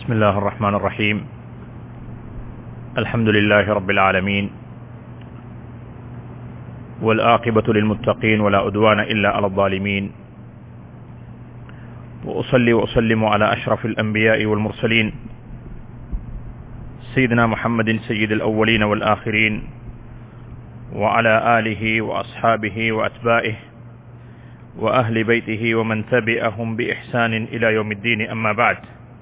بسم الله الرحمن الرحيم الحمد لله رب العالمين والآقبة للمتقين ولا أدوان إلا على الظالمين وأصلي وأسلم على أشرف الأنبياء والمرسلين سيدنا محمد سيد الأولين والآخرين وعلى آله وأصحابه وأتباعه وأهل بيته ومن تبعهم بإحسان إلى يوم الدين أما بعد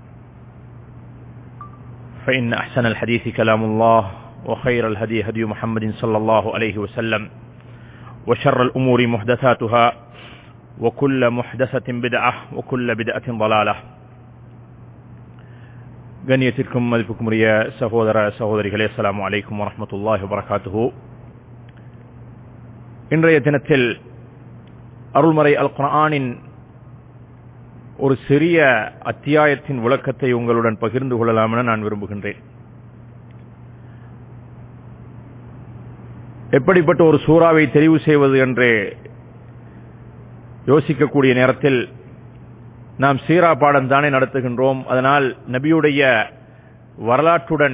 فإن أحسن الحديث كلام الله وخير الهدي هدي محمد صلى الله عليه وسلم وشر الأمور محدثاتها وكل محدثة بدعة وكل بدعة ضلالة கண்ணியத்திற்கும் மதிப்புக்கும் உரிய சகோதர சகோதரிகளே அஸ்ஸலாமு அலைக்கும் வரஹ்மத்துல்லாஹி வபரகாத்துஹு இன்றைய தினத்தில் அருள்மறை அல் குர்ஆனின் ஒரு சிறிய அத்தியாயத்தின் விளக்கத்தை உங்களுடன் பகிர்ந்து கொள்ளலாம் என நான் விரும்புகின்றேன் எப்படிப்பட்ட ஒரு சூறாவை தெரிவு செய்வது என்று யோசிக்கக்கூடிய நேரத்தில் நாம் சீரா பாடம் தானே நடத்துகின்றோம் அதனால் நபியுடைய வரலாற்றுடன்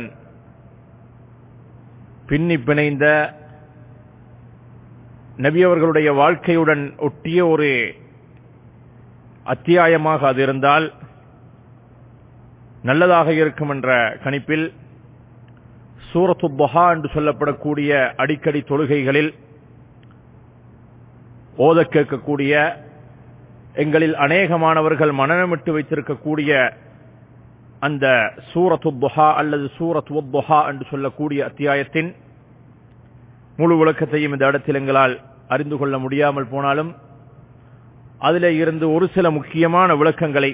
பின்னி பிணைந்த நபி அவர்களுடைய வாழ்க்கையுடன் ஒட்டிய ஒரு அத்தியாயமாக அது இருந்தால் நல்லதாக இருக்கும் என்ற கணிப்பில் சூரத்து பொஹா என்று சொல்லப்படக்கூடிய அடிக்கடி தொழுகைகளில் ஓத கேட்கக்கூடிய எங்களில் அநேகமானவர்கள் மனநமிட்டு வைத்திருக்கக்கூடிய அந்த சூரத்து பொஹா அல்லது சூரத் பொஹா என்று சொல்லக்கூடிய அத்தியாயத்தின் முழு விளக்கத்தையும் இந்த இடத்தில் எங்களால் அறிந்து கொள்ள முடியாமல் போனாலும் அதில் இருந்து ஒரு சில முக்கியமான விளக்கங்களை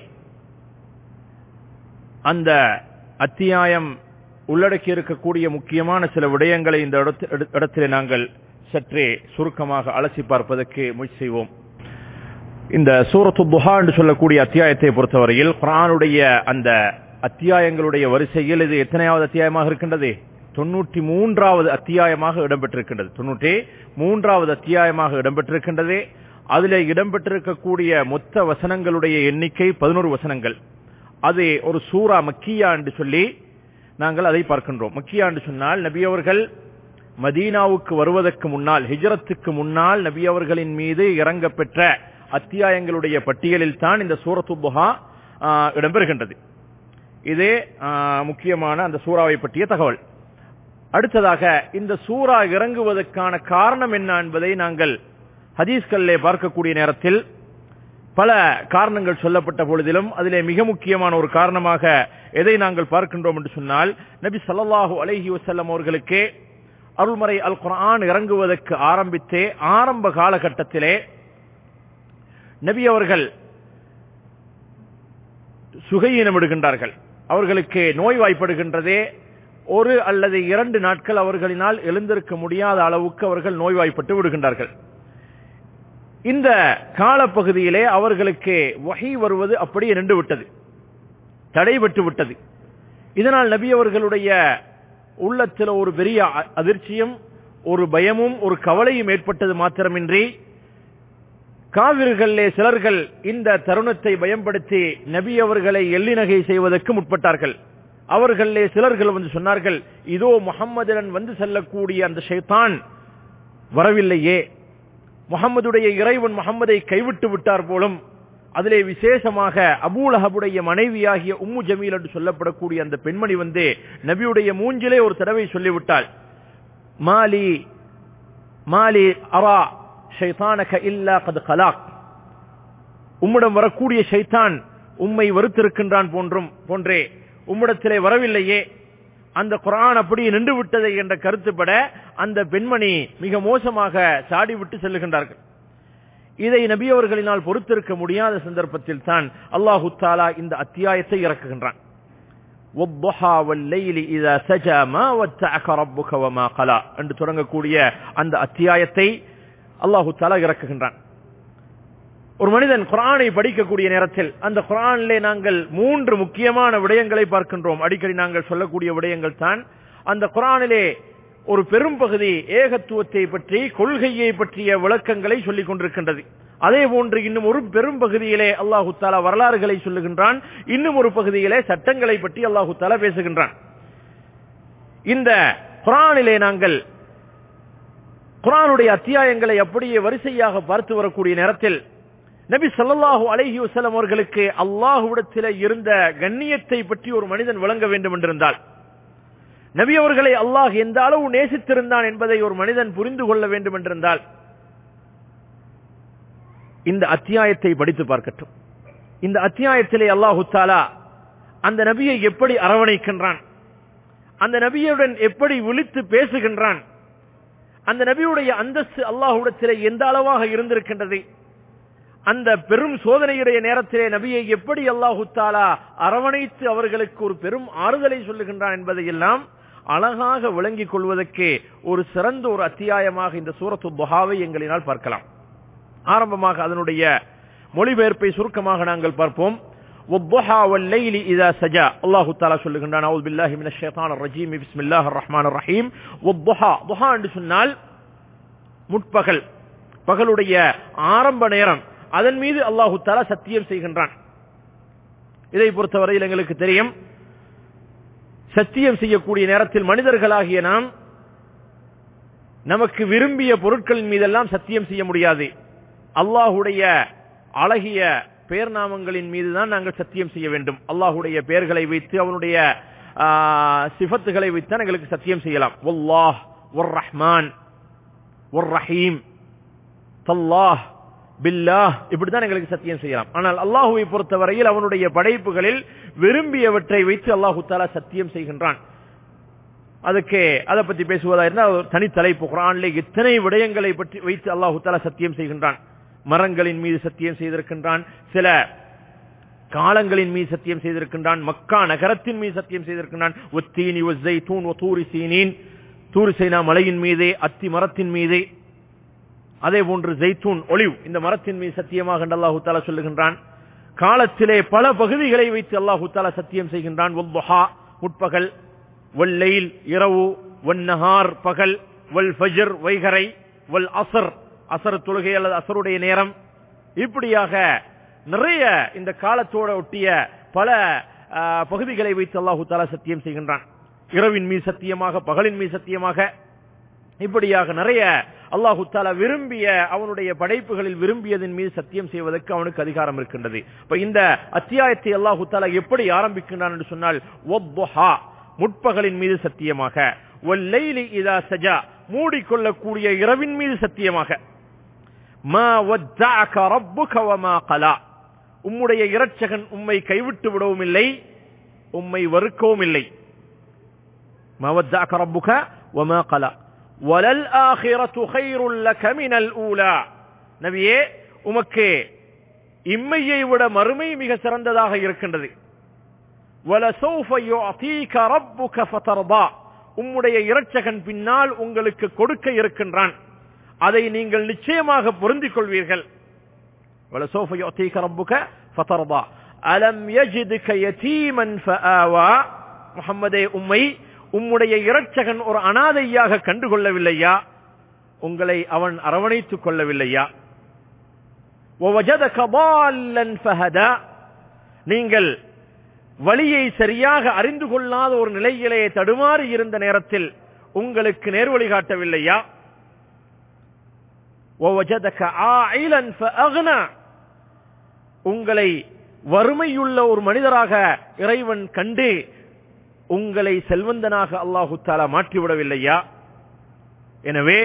அந்த அத்தியாயம் உள்ளடக்கி இருக்கக்கூடிய முக்கியமான சில விடயங்களை இந்த இடத்திலே நாங்கள் சற்றே சுருக்கமாக அலசி பார்ப்பதற்கு முயற்சி செய்வோம் இந்த சூரத்து புஹா என்று சொல்லக்கூடிய அத்தியாயத்தை பொறுத்தவரையில் குரானுடைய அந்த அத்தியாயங்களுடைய வரிசையில் இது எத்தனையாவது அத்தியாயமாக இருக்கின்றது தொண்ணூற்றி மூன்றாவது அத்தியாயமாக இடம்பெற்றிருக்கின்றது தொண்ணூற்றி மூன்றாவது அத்தியாயமாக இடம்பெற்றிருக்கின்றது அதில் இடம்பெற்றிருக்கக்கூடிய மொத்த வசனங்களுடைய எண்ணிக்கை பதினோரு வசனங்கள் அது ஒரு சூரா மக்கியா என்று சொல்லி நாங்கள் அதை பார்க்கின்றோம் மக்கியா என்று சொன்னால் நபி அவர்கள் மதீனாவுக்கு வருவதற்கு முன்னால் ஹிஜரத்துக்கு முன்னால் நபி அவர்களின் மீது இறங்க பெற்ற அத்தியாயங்களுடைய பட்டியலில் தான் இந்த சூரத்து புஹா இடம்பெறுகின்றது இதே முக்கியமான அந்த சூறாவை பற்றிய தகவல் அடுத்ததாக இந்த சூறா இறங்குவதற்கான காரணம் என்ன என்பதை நாங்கள் ஹதீஸ்களிலே பார்க்கக்கூடிய நேரத்தில் பல காரணங்கள் சொல்லப்பட்ட பொழுதிலும் அதிலே மிக முக்கியமான ஒரு காரணமாக எதை நாங்கள் பார்க்கின்றோம் என்று சொன்னால் நபி சல்லாஹூ அலஹி வசல்லம் அவர்களுக்கு அருள்மறை அல் குரான் இறங்குவதற்கு ஆரம்பித்தே ஆரம்ப காலகட்டத்திலே நபி அவர்கள் சுகையினம் விடுகின்றார்கள் அவர்களுக்கு நோய்வாய்ப்படுகின்றதே ஒரு அல்லது இரண்டு நாட்கள் அவர்களினால் எழுந்திருக்க முடியாத அளவுக்கு அவர்கள் நோய்வாய்ப்பட்டு விடுகின்றார்கள் இந்த காலப்பகுதியிலே அவர்களுக்கு வகை வருவது அப்படியே நின்று விட்டது தடைபட்டு விட்டது இதனால் நபி அவர்களுடைய உள்ளத்தில் ஒரு பெரிய அதிர்ச்சியும் ஒரு பயமும் ஒரு கவலையும் ஏற்பட்டது மாத்திரமின்றி காவிர்களே சிலர்கள் இந்த தருணத்தை பயன்படுத்தி நபி அவர்களை எள்ளிநகை செய்வதற்கு முற்பட்டார்கள் அவர்களே சிலர்கள் வந்து சொன்னார்கள் இதோ முகம்மதுடன் வந்து செல்லக்கூடிய அந்த ஷைத்தான் வரவில்லையே முகம்மதுடைய இறைவன் முகம்மதை கைவிட்டு விட்டார் போலும் அதிலே விசேஷமாக அபூலஹபுடைய மனைவியாகிய உம்மு ஜமீல் என்று சொல்லப்படக்கூடிய அந்த பெண்மணி வந்து நபியுடைய மூஞ்சிலே ஒரு தடவை சொல்லிவிட்டாள் மாலி மாலி அரா ஷைத்தானக இல்லா கது கலாக் உம்மிடம் வரக்கூடிய ஷைத்தான் உம்மை வருத்திருக்கின்றான் போன்றும் போன்றே உம்மிடத்திலே வரவில்லையே அந்த குரான் அப்படி நின்று விட்டதை என்ற கருத்துப்பட அந்த பெண்மணி மிக மோசமாக சாடி விட்டு செல்லுகின்றார்கள் இதை நபி அவர்களினால் பொறுத்திருக்க முடியாத சந்தர்ப்பத்தில் தான் அல்லாஹு தாலா இந்த அத்தியாயத்தை இறக்குகின்றான் என்று தொடங்கக்கூடிய அந்த அத்தியாயத்தை அல்லாஹு தாலா இறக்குகின்றான் ஒரு மனிதன் குரானை படிக்கக்கூடிய நேரத்தில் அந்த குரானிலே நாங்கள் மூன்று முக்கியமான விடயங்களை பார்க்கின்றோம் அடிக்கடி நாங்கள் சொல்லக்கூடிய விடயங்கள் தான் அந்த குரானிலே ஒரு பெரும் பகுதி ஏகத்துவத்தை பற்றி கொள்கையை பற்றிய விளக்கங்களை சொல்லிக் கொண்டிருக்கின்றது அதே போன்று இன்னும் ஒரு பெரும் பகுதியிலே அல்லாஹு தாலா வரலாறுகளை சொல்லுகின்றான் இன்னும் ஒரு பகுதியிலே சட்டங்களை பற்றி அல்லாஹு தாலா பேசுகின்றான் இந்த குரானிலே நாங்கள் குரானுடைய அத்தியாயங்களை அப்படியே வரிசையாக பார்த்து வரக்கூடிய நேரத்தில் நபி ஸல்லல்லாஹு அலைஹி வஸல்லம் அவர்களுக்கு அல்லாஹ்விடத்தில் இருந்த கண்ணியத்தை பற்றி ஒரு மனிதன் விளங்க வேண்டும் என்றிருந்தால் நபி அவர்களை அல்லாஹ் எந்த அளவு நேசித்திருந்தான் என்பதை ஒரு மனிதன் புரிந்து கொள்ள வேண்டும் என்றிருந்தால் இந்த அத்தியாயத்தை படித்து பார்க்கட்டும் இந்த அத்தியாயத்திலே அல்லாஹு தாலா அந்த நபியை எப்படி அரவணைக்கின்றான் அந்த நபியுடன் எப்படி விழித்து பேசுகின்றான் அந்த நபியுடைய அந்தஸ்து அல்லாஹுடத்திலே எந்த அளவாக இருந்திருக்கின்றது அந்த பெரும் சோதனையுடைய நேரத்திலே நபியை எப்படி அல்லாஹு தாலா அரவணைத்து அவர்களுக்கு ஒரு பெரும் ஆறுதலை சொல்லுகின்றான் என்பதையெல்லாம் அழகாக விளங்கிக் கொள்வதற்கு ஒரு சிறந்த ஒரு அத்தியாயமாக இந்த சூரத்து புகாவை எங்களினால் பார்க்கலாம் ஆரம்பமாக அதனுடைய மொழிபெயர்ப்பை சுருக்கமாக நாங்கள் பார்ப்போம் والضحى والليل إذا سجى الله تعالى சொல்லுகின்றான் أعوذ بالله من الشيطان الرجيم بسم الله الرحمن الرحيم والضحى ضحى என்று சொன்னால் முற்பகல் பகலுடைய ஆரம்ப நேரம் அதன் மீது அல்லாஹு தாலா சத்தியம் செய்கின்றான் இதை பொறுத்தவரையில் எங்களுக்கு தெரியும் சத்தியம் செய்யக்கூடிய நேரத்தில் மனிதர்களாகிய நாம் நமக்கு விரும்பிய பொருட்களின் மீதெல்லாம் சத்தியம் செய்ய முடியாது அல்லாஹுடைய அழகிய பெயர் நாமங்களின் மீதுதான் நாங்கள் சத்தியம் செய்ய வேண்டும் அல்லாஹுடைய பெயர்களை வைத்து அவனுடைய சிபத்துகளை வைத்து எங்களுக்கு சத்தியம் செய்யலாம் ஒல்லாஹ் ஒர் ரஹ்மான் ஒர் ரஹீம் தல்லாஹ் பில்லாஹ் இப்படித்தான் எங்களுக்கு சத்தியம் செய்யலாம் ஆனால் அல்லாஹுவை பொறுத்தவரையில் அவனுடைய படைப்புகளில் விரும்பியவற்றை வைத்து அல்லாஹு தாலா சத்தியம் செய்கின்றான் அதுக்கு அதை பத்தி பேசுவதா இருந்தால் தனி தலைப்பு குரான்ல எத்தனை விடயங்களை பற்றி வைத்து அல்லாஹு தாலா சத்தியம் செய்கின்றான் மரங்களின் மீது சத்தியம் செய்திருக்கின்றான் சில காலங்களின் மீது சத்தியம் செய்திருக்கின்றான் மக்கா நகரத்தின் மீது சத்தியம் செய்திருக்கின்றான் ஒத்தீனி ஒஸ்ஸை தூண் தூரி சீனின் தூரிசைனா மலையின் மீதே அத்தி மரத்தின் மீதே அதே போன்று ஜெய்தூன் ஒளிவ் இந்த மரத்தின் மீது சத்தியமாக அல்லாஹு தாலா சொல்லுகின்றான் காலத்திலே பல பகுதிகளை வைத்து அல்லாஹு தாலா சத்தியம் செய்கின்றான் முற்பகல் வல்லெயில் இரவு வன்னஹார் பகல் வல் ஃபஜர் வைகரை வல் அசர் அசர் தொழுகை அல்லது அசருடைய நேரம் இப்படியாக நிறைய இந்த காலத்தோட ஒட்டிய பல பகுதிகளை வைத்து அல்லாஹு தாலா சத்தியம் செய்கின்றான் இரவின் மீது சத்தியமாக பகலின் மீது சத்தியமாக இப்படியாக நிறைய அல்லாஹு தாலா விரும்பிய அவனுடைய படைப்புகளில் விரும்பியதன் மீது சத்தியம் செய்வதற்கு அவனுக்கு அதிகாரம் இருக்கின்றது இப்ப இந்த அத்தியாயத்தை அல்லாஹு தாலா எப்படி ஆரம்பிக்கின்றான் என்று சொன்னால் முற்பகலின் மீது சத்தியமாக ஒல்லைலி இதா சஜா மூடிக்கொள்ளக்கூடிய இரவின் மீது சத்தியமாக மா வத்தஅக ரப்புக வமா கலா உம்முடைய இரட்சகன் உம்மை கைவிட்டு விடவும் இல்லை உம்மை வெறுக்கவும் இல்லை மா வத்தஅக ரப்புக வமா கலா வலல் ஆகிரத்து கைருல் லக மினல் ஊலா நபியே உமக்கு இம்மையை விட மறுமை மிக சிறந்ததாக இருக்கின்றது وَلَسَوْفَ يُعْطِيكَ رَبُّكَ فَتَرْضَى உம்முடைய இரட்சகன் பின்னால் உங்களுக்கு கொடுக்க இருக்கின்றான் அதை நீங்கள் நிச்சயமாக பொருந்திக் கொள்வீர்கள் وَلَسَوْفَ يُعْطِيكَ رَبُّكَ فَتَرْضَى أَلَمْ يَجِدْكَ يَتِيمًا فَآوَى முஹம்மதே உம்மை உம்முடைய இரட்சகன் ஒரு அனாதையாக கண்டுகொள்ளவில்லையா உங்களை அவன் அரவணைத்துக் கொள்ளவில்லையா وَوَجَدَكَ ضَالًّا فَهَدَى நீங்கள் வழியை சரியாக அறிந்து கொள்ளாத ஒரு நிலையிலே தடுமாறி இருந்த நேரத்தில் உங்களுக்கு நேர்வழி காட்டவில்லையா உங்களை வறுமையுள்ள ஒரு மனிதராக இறைவன் கண்டு உங்களை செல்வந்தனாக அல்லாஹு தாலா மாற்றிவிடவில்லையா எனவே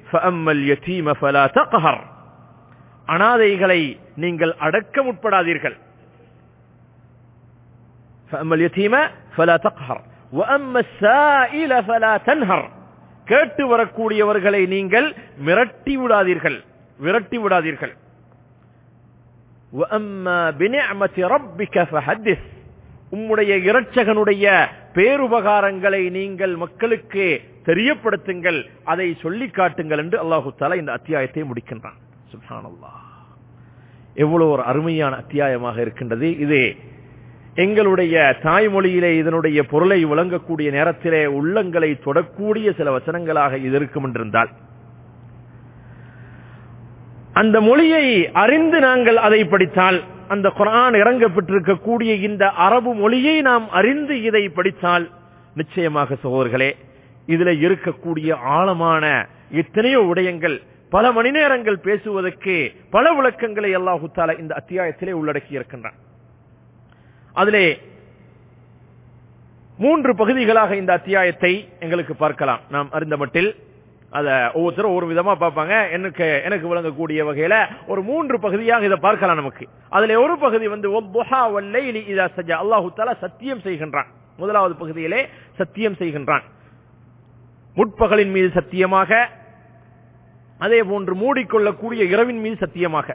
அனாதைகளை நீங்கள் அடக்க முற்படாதீர்கள் فأما اليتيم فلا تقهر وأما السائل فلا تنهر கேட்டு வரக்கூடியவர்களை நீங்கள் மிரட்டி விடாதீர்கள் விரட்டி விடாதீர்கள் وأما بنعمة ربك فحدث உம்முடைய இரட்சகனுடைய பேருபகாரங்களை நீங்கள் மக்களுக்கு தெரியப்படுத்துங்கள் அதை சொல்லி காட்டுங்கள் என்று அல்லாஹு தாலா இந்த அத்தியாயத்தை முடிக்கின்றான் சுப்ஹானல்லாஹ் எவ்வளவு ஒரு அருமையான அத்தியாயமாக இருக்கின்றது இது எங்களுடைய தாய்மொழியிலே இதனுடைய பொருளை விளங்கக்கூடிய நேரத்திலே உள்ளங்களை தொடக்கூடிய சில வசனங்களாக இது இருக்கும் என்றிருந்தால் அந்த மொழியை அறிந்து நாங்கள் அதை படித்தால் அந்த குரான் இறங்கப்பட்டிருக்கக்கூடிய இந்த அரபு மொழியை நாம் அறிந்து இதை படித்தால் நிச்சயமாக சகோதரர்களே இதுல இருக்கக்கூடிய ஆழமான எத்தனையோ விடயங்கள் பல மணி நேரங்கள் பேசுவதற்கு பல விளக்கங்களை அல்லாஹு தாலா இந்த அத்தியாயத்திலே உள்ளடக்கி இருக்கின்றான் அதிலே மூன்று பகுதிகளாக இந்த அத்தியாயத்தை எங்களுக்கு பார்க்கலாம் நாம் அறிந்த மட்டில் அத ஒவ்வொருத்தரும் ஒரு விதமா பார்ப்பாங்க எனக்கு எனக்கு விளங்கக்கூடிய வகையில ஒரு மூன்று பகுதியாக இதை பார்க்கலாம் நமக்கு அதுல ஒரு பகுதி வந்து அல்லாஹு தாலா சத்தியம் செய்கின்றான் முதலாவது பகுதியிலே சத்தியம் செய்கின்றான் முற்பகலின் மீது சத்தியமாக அதே போன்று மூடிக்கொள்ளக்கூடிய இரவின் மீது சத்தியமாக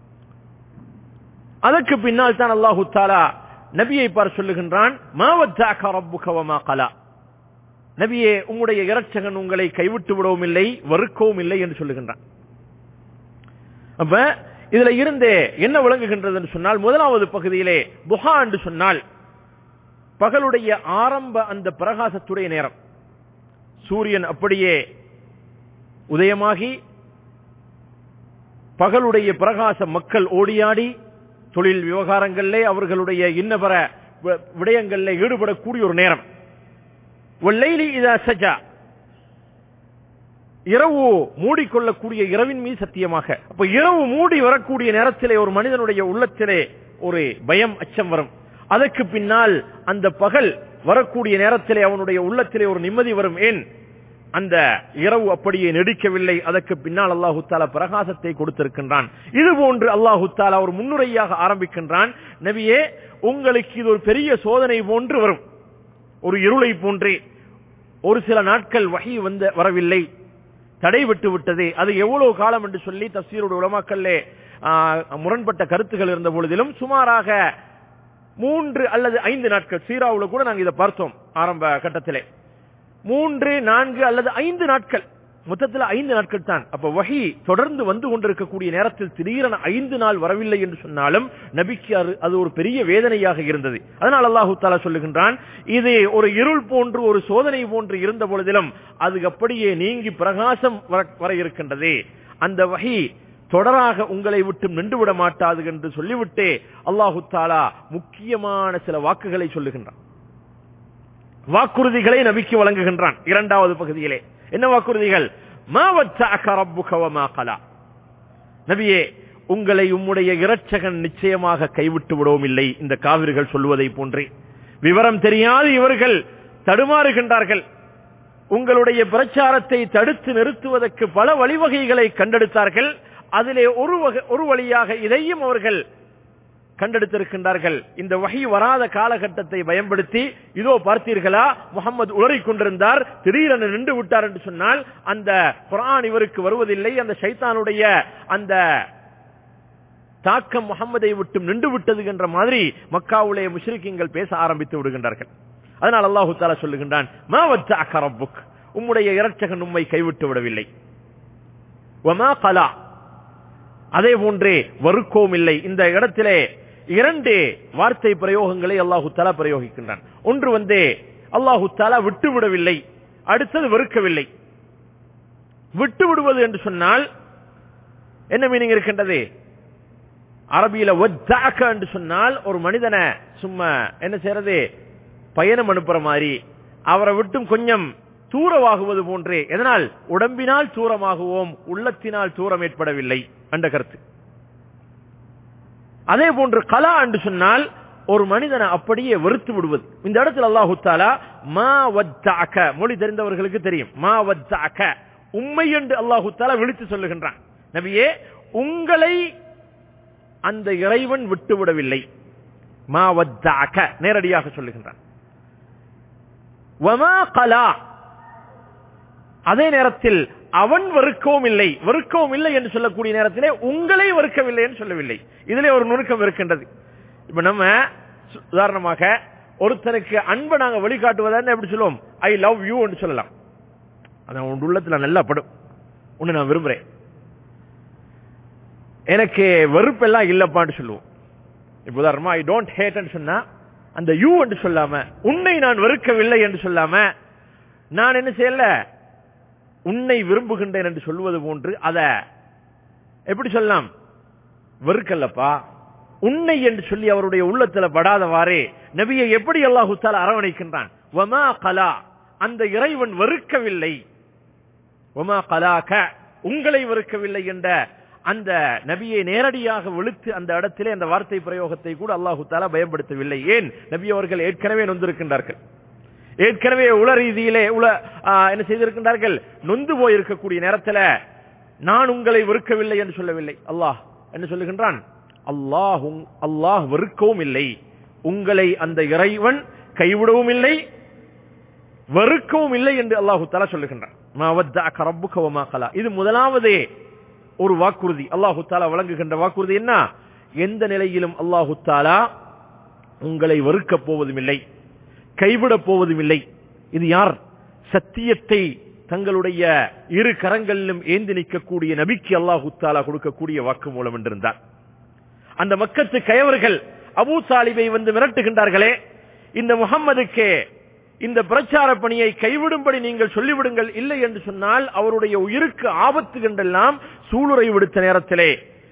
அதற்கு பின்னால் தான் அல்லாஹு தாலா நபியை பார் சொல்லுகின்றான் நபியே உம்முடைய இரட்சகன் உங்களை கைவிட்டு விடவும் இல்லை வறுக்கவும் இல்லை என்று சொல்லுகின்றான் அப்ப இதுல இருந்தே என்ன விளங்குகின்றது என்று சொன்னால் முதலாவது பகுதியிலே புகா என்று சொன்னால் பகலுடைய ஆரம்ப அந்த பிரகாசத்துடைய நேரம் சூரியன் அப்படியே உதயமாகி பகலுடைய பிரகாச மக்கள் ஓடியாடி தொழில் விவகாரங்களிலே அவர்களுடைய இன்னபர விடயங்களில் ஈடுபடக்கூடிய ஒரு நேரம் சஜா இரவு மூடிக்கொள்ளக்கூடிய இரவின் மீது சத்தியமாக அப்ப இரவு மூடி வரக்கூடிய நேரத்திலே ஒரு மனிதனுடைய உள்ளத்திலே ஒரு பயம் அச்சம் வரும் அதற்கு பின்னால் அந்த பகல் வரக்கூடிய நேரத்திலே அவனுடைய உள்ளத்திலே ஒரு நிம்மதி வரும் ஏன் அந்த இரவு அப்படியே நெடிக்கவில்லை அதற்கு பின்னால் அல்லாஹு தாலா பிரகாசத்தை கொடுத்திருக்கின்றான் இது போன்று அல்லாஹு தாலா ஒரு முன்னுரையாக ஆரம்பிக்கின்றான் நபியே உங்களுக்கு இது ஒரு பெரிய சோதனை போன்று வரும் ஒரு இருளை போன்றே ஒரு சில நாட்கள் வகை வந்து வரவில்லை தடை விட்டு விட்டது அது எவ்வளவு காலம் என்று சொல்லி தப்சீருடைய உலமாக்கல்லே முரண்பட்ட கருத்துகள் இருந்த பொழுதிலும் சுமாராக மூன்று அல்லது ஐந்து நாட்கள் சீராவுல கூட நாங்கள் இதை பார்த்தோம் ஆரம்ப கட்டத்திலே மூன்று நான்கு அல்லது ஐந்து நாட்கள் மொத்தத்தில் ஐந்து நாட்கள் தான் அப்ப வகி தொடர்ந்து வந்து கொண்டிருக்கக்கூடிய நேரத்தில் திடீரென ஐந்து நாள் வரவில்லை என்று சொன்னாலும் நபிக்கு அது ஒரு பெரிய வேதனையாக இருந்தது அதனால் அல்லாஹு தாலா சொல்லுகின்றான் இது ஒரு இருள் போன்று ஒரு சோதனை போன்று இருந்த பொழுதிலும் அது அப்படியே நீங்கி பிரகாசம் வர இருக்கின்றது அந்த வகை தொடராக உங்களை விட்டு நின்றுவிட மாட்டாது என்று சொல்லிவிட்டு அல்லாஹு தாலா முக்கியமான சில வாக்குகளை சொல்லுகின்றான் வாக்குறுதிகளை நபிக்கு வழங்குகின்றான் இரண்டாவது பகுதியிலே என்ன வாக்குறுதிகள் நபியே உங்களை உம்முடைய இரட்சகன் நிச்சயமாக கைவிட்டு விடவும் இல்லை இந்த காவிர்கள் சொல்லுவதை போன்றே விவரம் தெரியாது இவர்கள் தடுமாறுகின்றார்கள் உங்களுடைய பிரச்சாரத்தை தடுத்து நிறுத்துவதற்கு பல வழிவகைகளை கண்டெடுத்தார்கள் அதிலே ஒரு ஒரு வழியாக இதையும் அவர்கள் கண்டெடுத்திருக்கின்றார்கள் இந்த வகை வராத காலகட்டத்தை பயன்படுத்தி இதோ பார்த்தீர்களா முகமது உளறிக் கொண்டிருந்தார் திடீரென நின்று விட்டார் என்று சொன்னால் அந்த குரான் இவருக்கு வருவதில்லை அந்த சைத்தானுடைய அந்த தாக்கம் முகமதை விட்டு நின்று விட்டது என்ற மாதிரி மக்காவுடைய முஷ்ரிக்கிங்கள் பேச ஆரம்பித்து விடுகின்றார்கள் அதனால் அல்லாஹு தாலா சொல்லுகின்றான் உம்முடைய இரட்சகன் உண்மை கைவிட்டு விடவில்லை அதே போன்றே வறுக்கவும் இல்லை இந்த இடத்திலே இரண்டு வார்த்தை பிரயோகங்களை அல்லாஹு தாலா பிரயோகிக்கின்றான் ஒன்று வந்து அல்லாஹு தாலா விட்டு விடவில்லை அடுத்தது வெறுக்கவில்லை விட்டு விடுவது என்று சொன்னால் என்ன மீனிங் இருக்கின்றது அரபியில என்று சொன்னால் ஒரு மனிதனை சும்மா என்ன செய்யறது பயணம் அனுப்புற மாதிரி அவரை விட்டும் கொஞ்சம் தூரமாகுவது போன்றே எதனால் உடம்பினால் தூரமாகுவோம் உள்ளத்தினால் தூரம் ஏற்படவில்லை என்ற கருத்து அதே போன்று கலா என்று சொன்னால் ஒரு மனிதனை அப்படியே வெறுத்து விடுவது இந்த இடத்துல அல்லாஹு தாலா மா வத்தாக்க மொழி தெரிந்தவர்களுக்கு தெரியும் மா வத்தாக்க உண்மை என்று அல்லாஹு தாலா விழித்து சொல்லுகின்றான் நபியே உங்களை அந்த இறைவன் விட்டு விடவில்லை மா வத்தாக்க நேரடியாக சொல்லுகின்றான் அதே நேரத்தில் அவன் வெறுக்கவும் இல்லை வெறுக்கவும் இல்லை என்று சொல்லக்கூடிய நேரத்திலே உங்களை வெறுக்கவில்லை என்று சொல்லவில்லை இதிலே ஒரு நுணுக்கம் இருக்கின்றது இப்ப நம்ம உதாரணமாக ஒருத்தனுக்கு அன்பை நாங்க வழிகாட்டுவதா எப்படி சொல்லுவோம் ஐ லவ் யூ என்று சொல்லலாம் அதான் உன் உள்ளத்துல நல்லா படும் உன்னை நான் விரும்புறேன் எனக்கு வெறுப்பெல்லாம் இல்லப்பான்னு சொல்லுவோம் இப்ப உதாரணமா ஐ டோன்ட் ஹேட் சொன்னா அந்த யூ என்று சொல்லாம உன்னை நான் வெறுக்கவில்லை என்று சொல்லாம நான் என்ன செய்யல உன்னை விரும்புகின்றேன் என்று சொல்வது போன்று அத எப்படி சொல்லலாம் வெறுக்கல்லப்பா உன்னை என்று சொல்லி அவருடைய உள்ளத்துல படாதவாறே நபியை எப்படி அல்லாஹு தாலா அரவணைக்கின்றான் வமா கலா அந்த இறைவன் வெறுக்கவில்லை வமா கலாக உங்களை வெறுக்கவில்லை என்ற அந்த நபியை நேரடியாக விழுத்து அந்த இடத்திலே அந்த வார்த்தை பிரயோகத்தை கூட அல்லாஹு தாலா பயன்படுத்தவில்லை ஏன் நபி அவர்கள் ஏற்கனவே நொந்திருக்கின்றார்கள் ஏற்கனவே உல ரீதியிலே உல ஆ, என்ன செய்திருக்கின்றார்கள் நொந்து போயிருக்கக்கூடிய நேரத்தில் நான் உங்களை வெறுக்கவில்லை என்று சொல்லவில்லை அல்லாஹ் என்ன சொல்லுகின்றான் அல்லாஹ் உங்- அல்லாஹ் வெறுக்கவும் இல்லை உங்களை அந்த இறைவன் கைவிடவும் இல்லை வெறுக்கவும் இல்லை என்று அல்லாஹு தலா சொல்லுகின்றான் மா வத்தஅக ரப்புக வமா கலா. இது முதலாவதே ஒரு வாக்குறுதி அல்லாஹு தாலா வழங்குகின்ற வாக்குறுதி என்ன எந்த நிலையிலும் அல்லாஹு தாலா உங்களை வெறுக்கப் போவதும் இல்லை கைவிடப் போவதும் இல்லை இது யார் சத்தியத்தை தங்களுடைய இரு கரங்களிலும் ஏந்தி நிற்கக்கூடிய நபிக்கு அல்லாஹு தாலா கொடுக்கக்கூடிய வாக்கு மூலம் என்றிருந்தார் அந்த மக்கத்து கயவர்கள் அபூ சாலிபை வந்து மிரட்டுகின்றார்களே இந்த முகம்மதுக்கு இந்த பிரச்சார பணியை கைவிடும்படி நீங்கள் சொல்லிவிடுங்கள் இல்லை என்று சொன்னால் அவருடைய உயிருக்கு ஆபத்து என்றெல்லாம் சூளுரை விடுத்த நேரத்திலே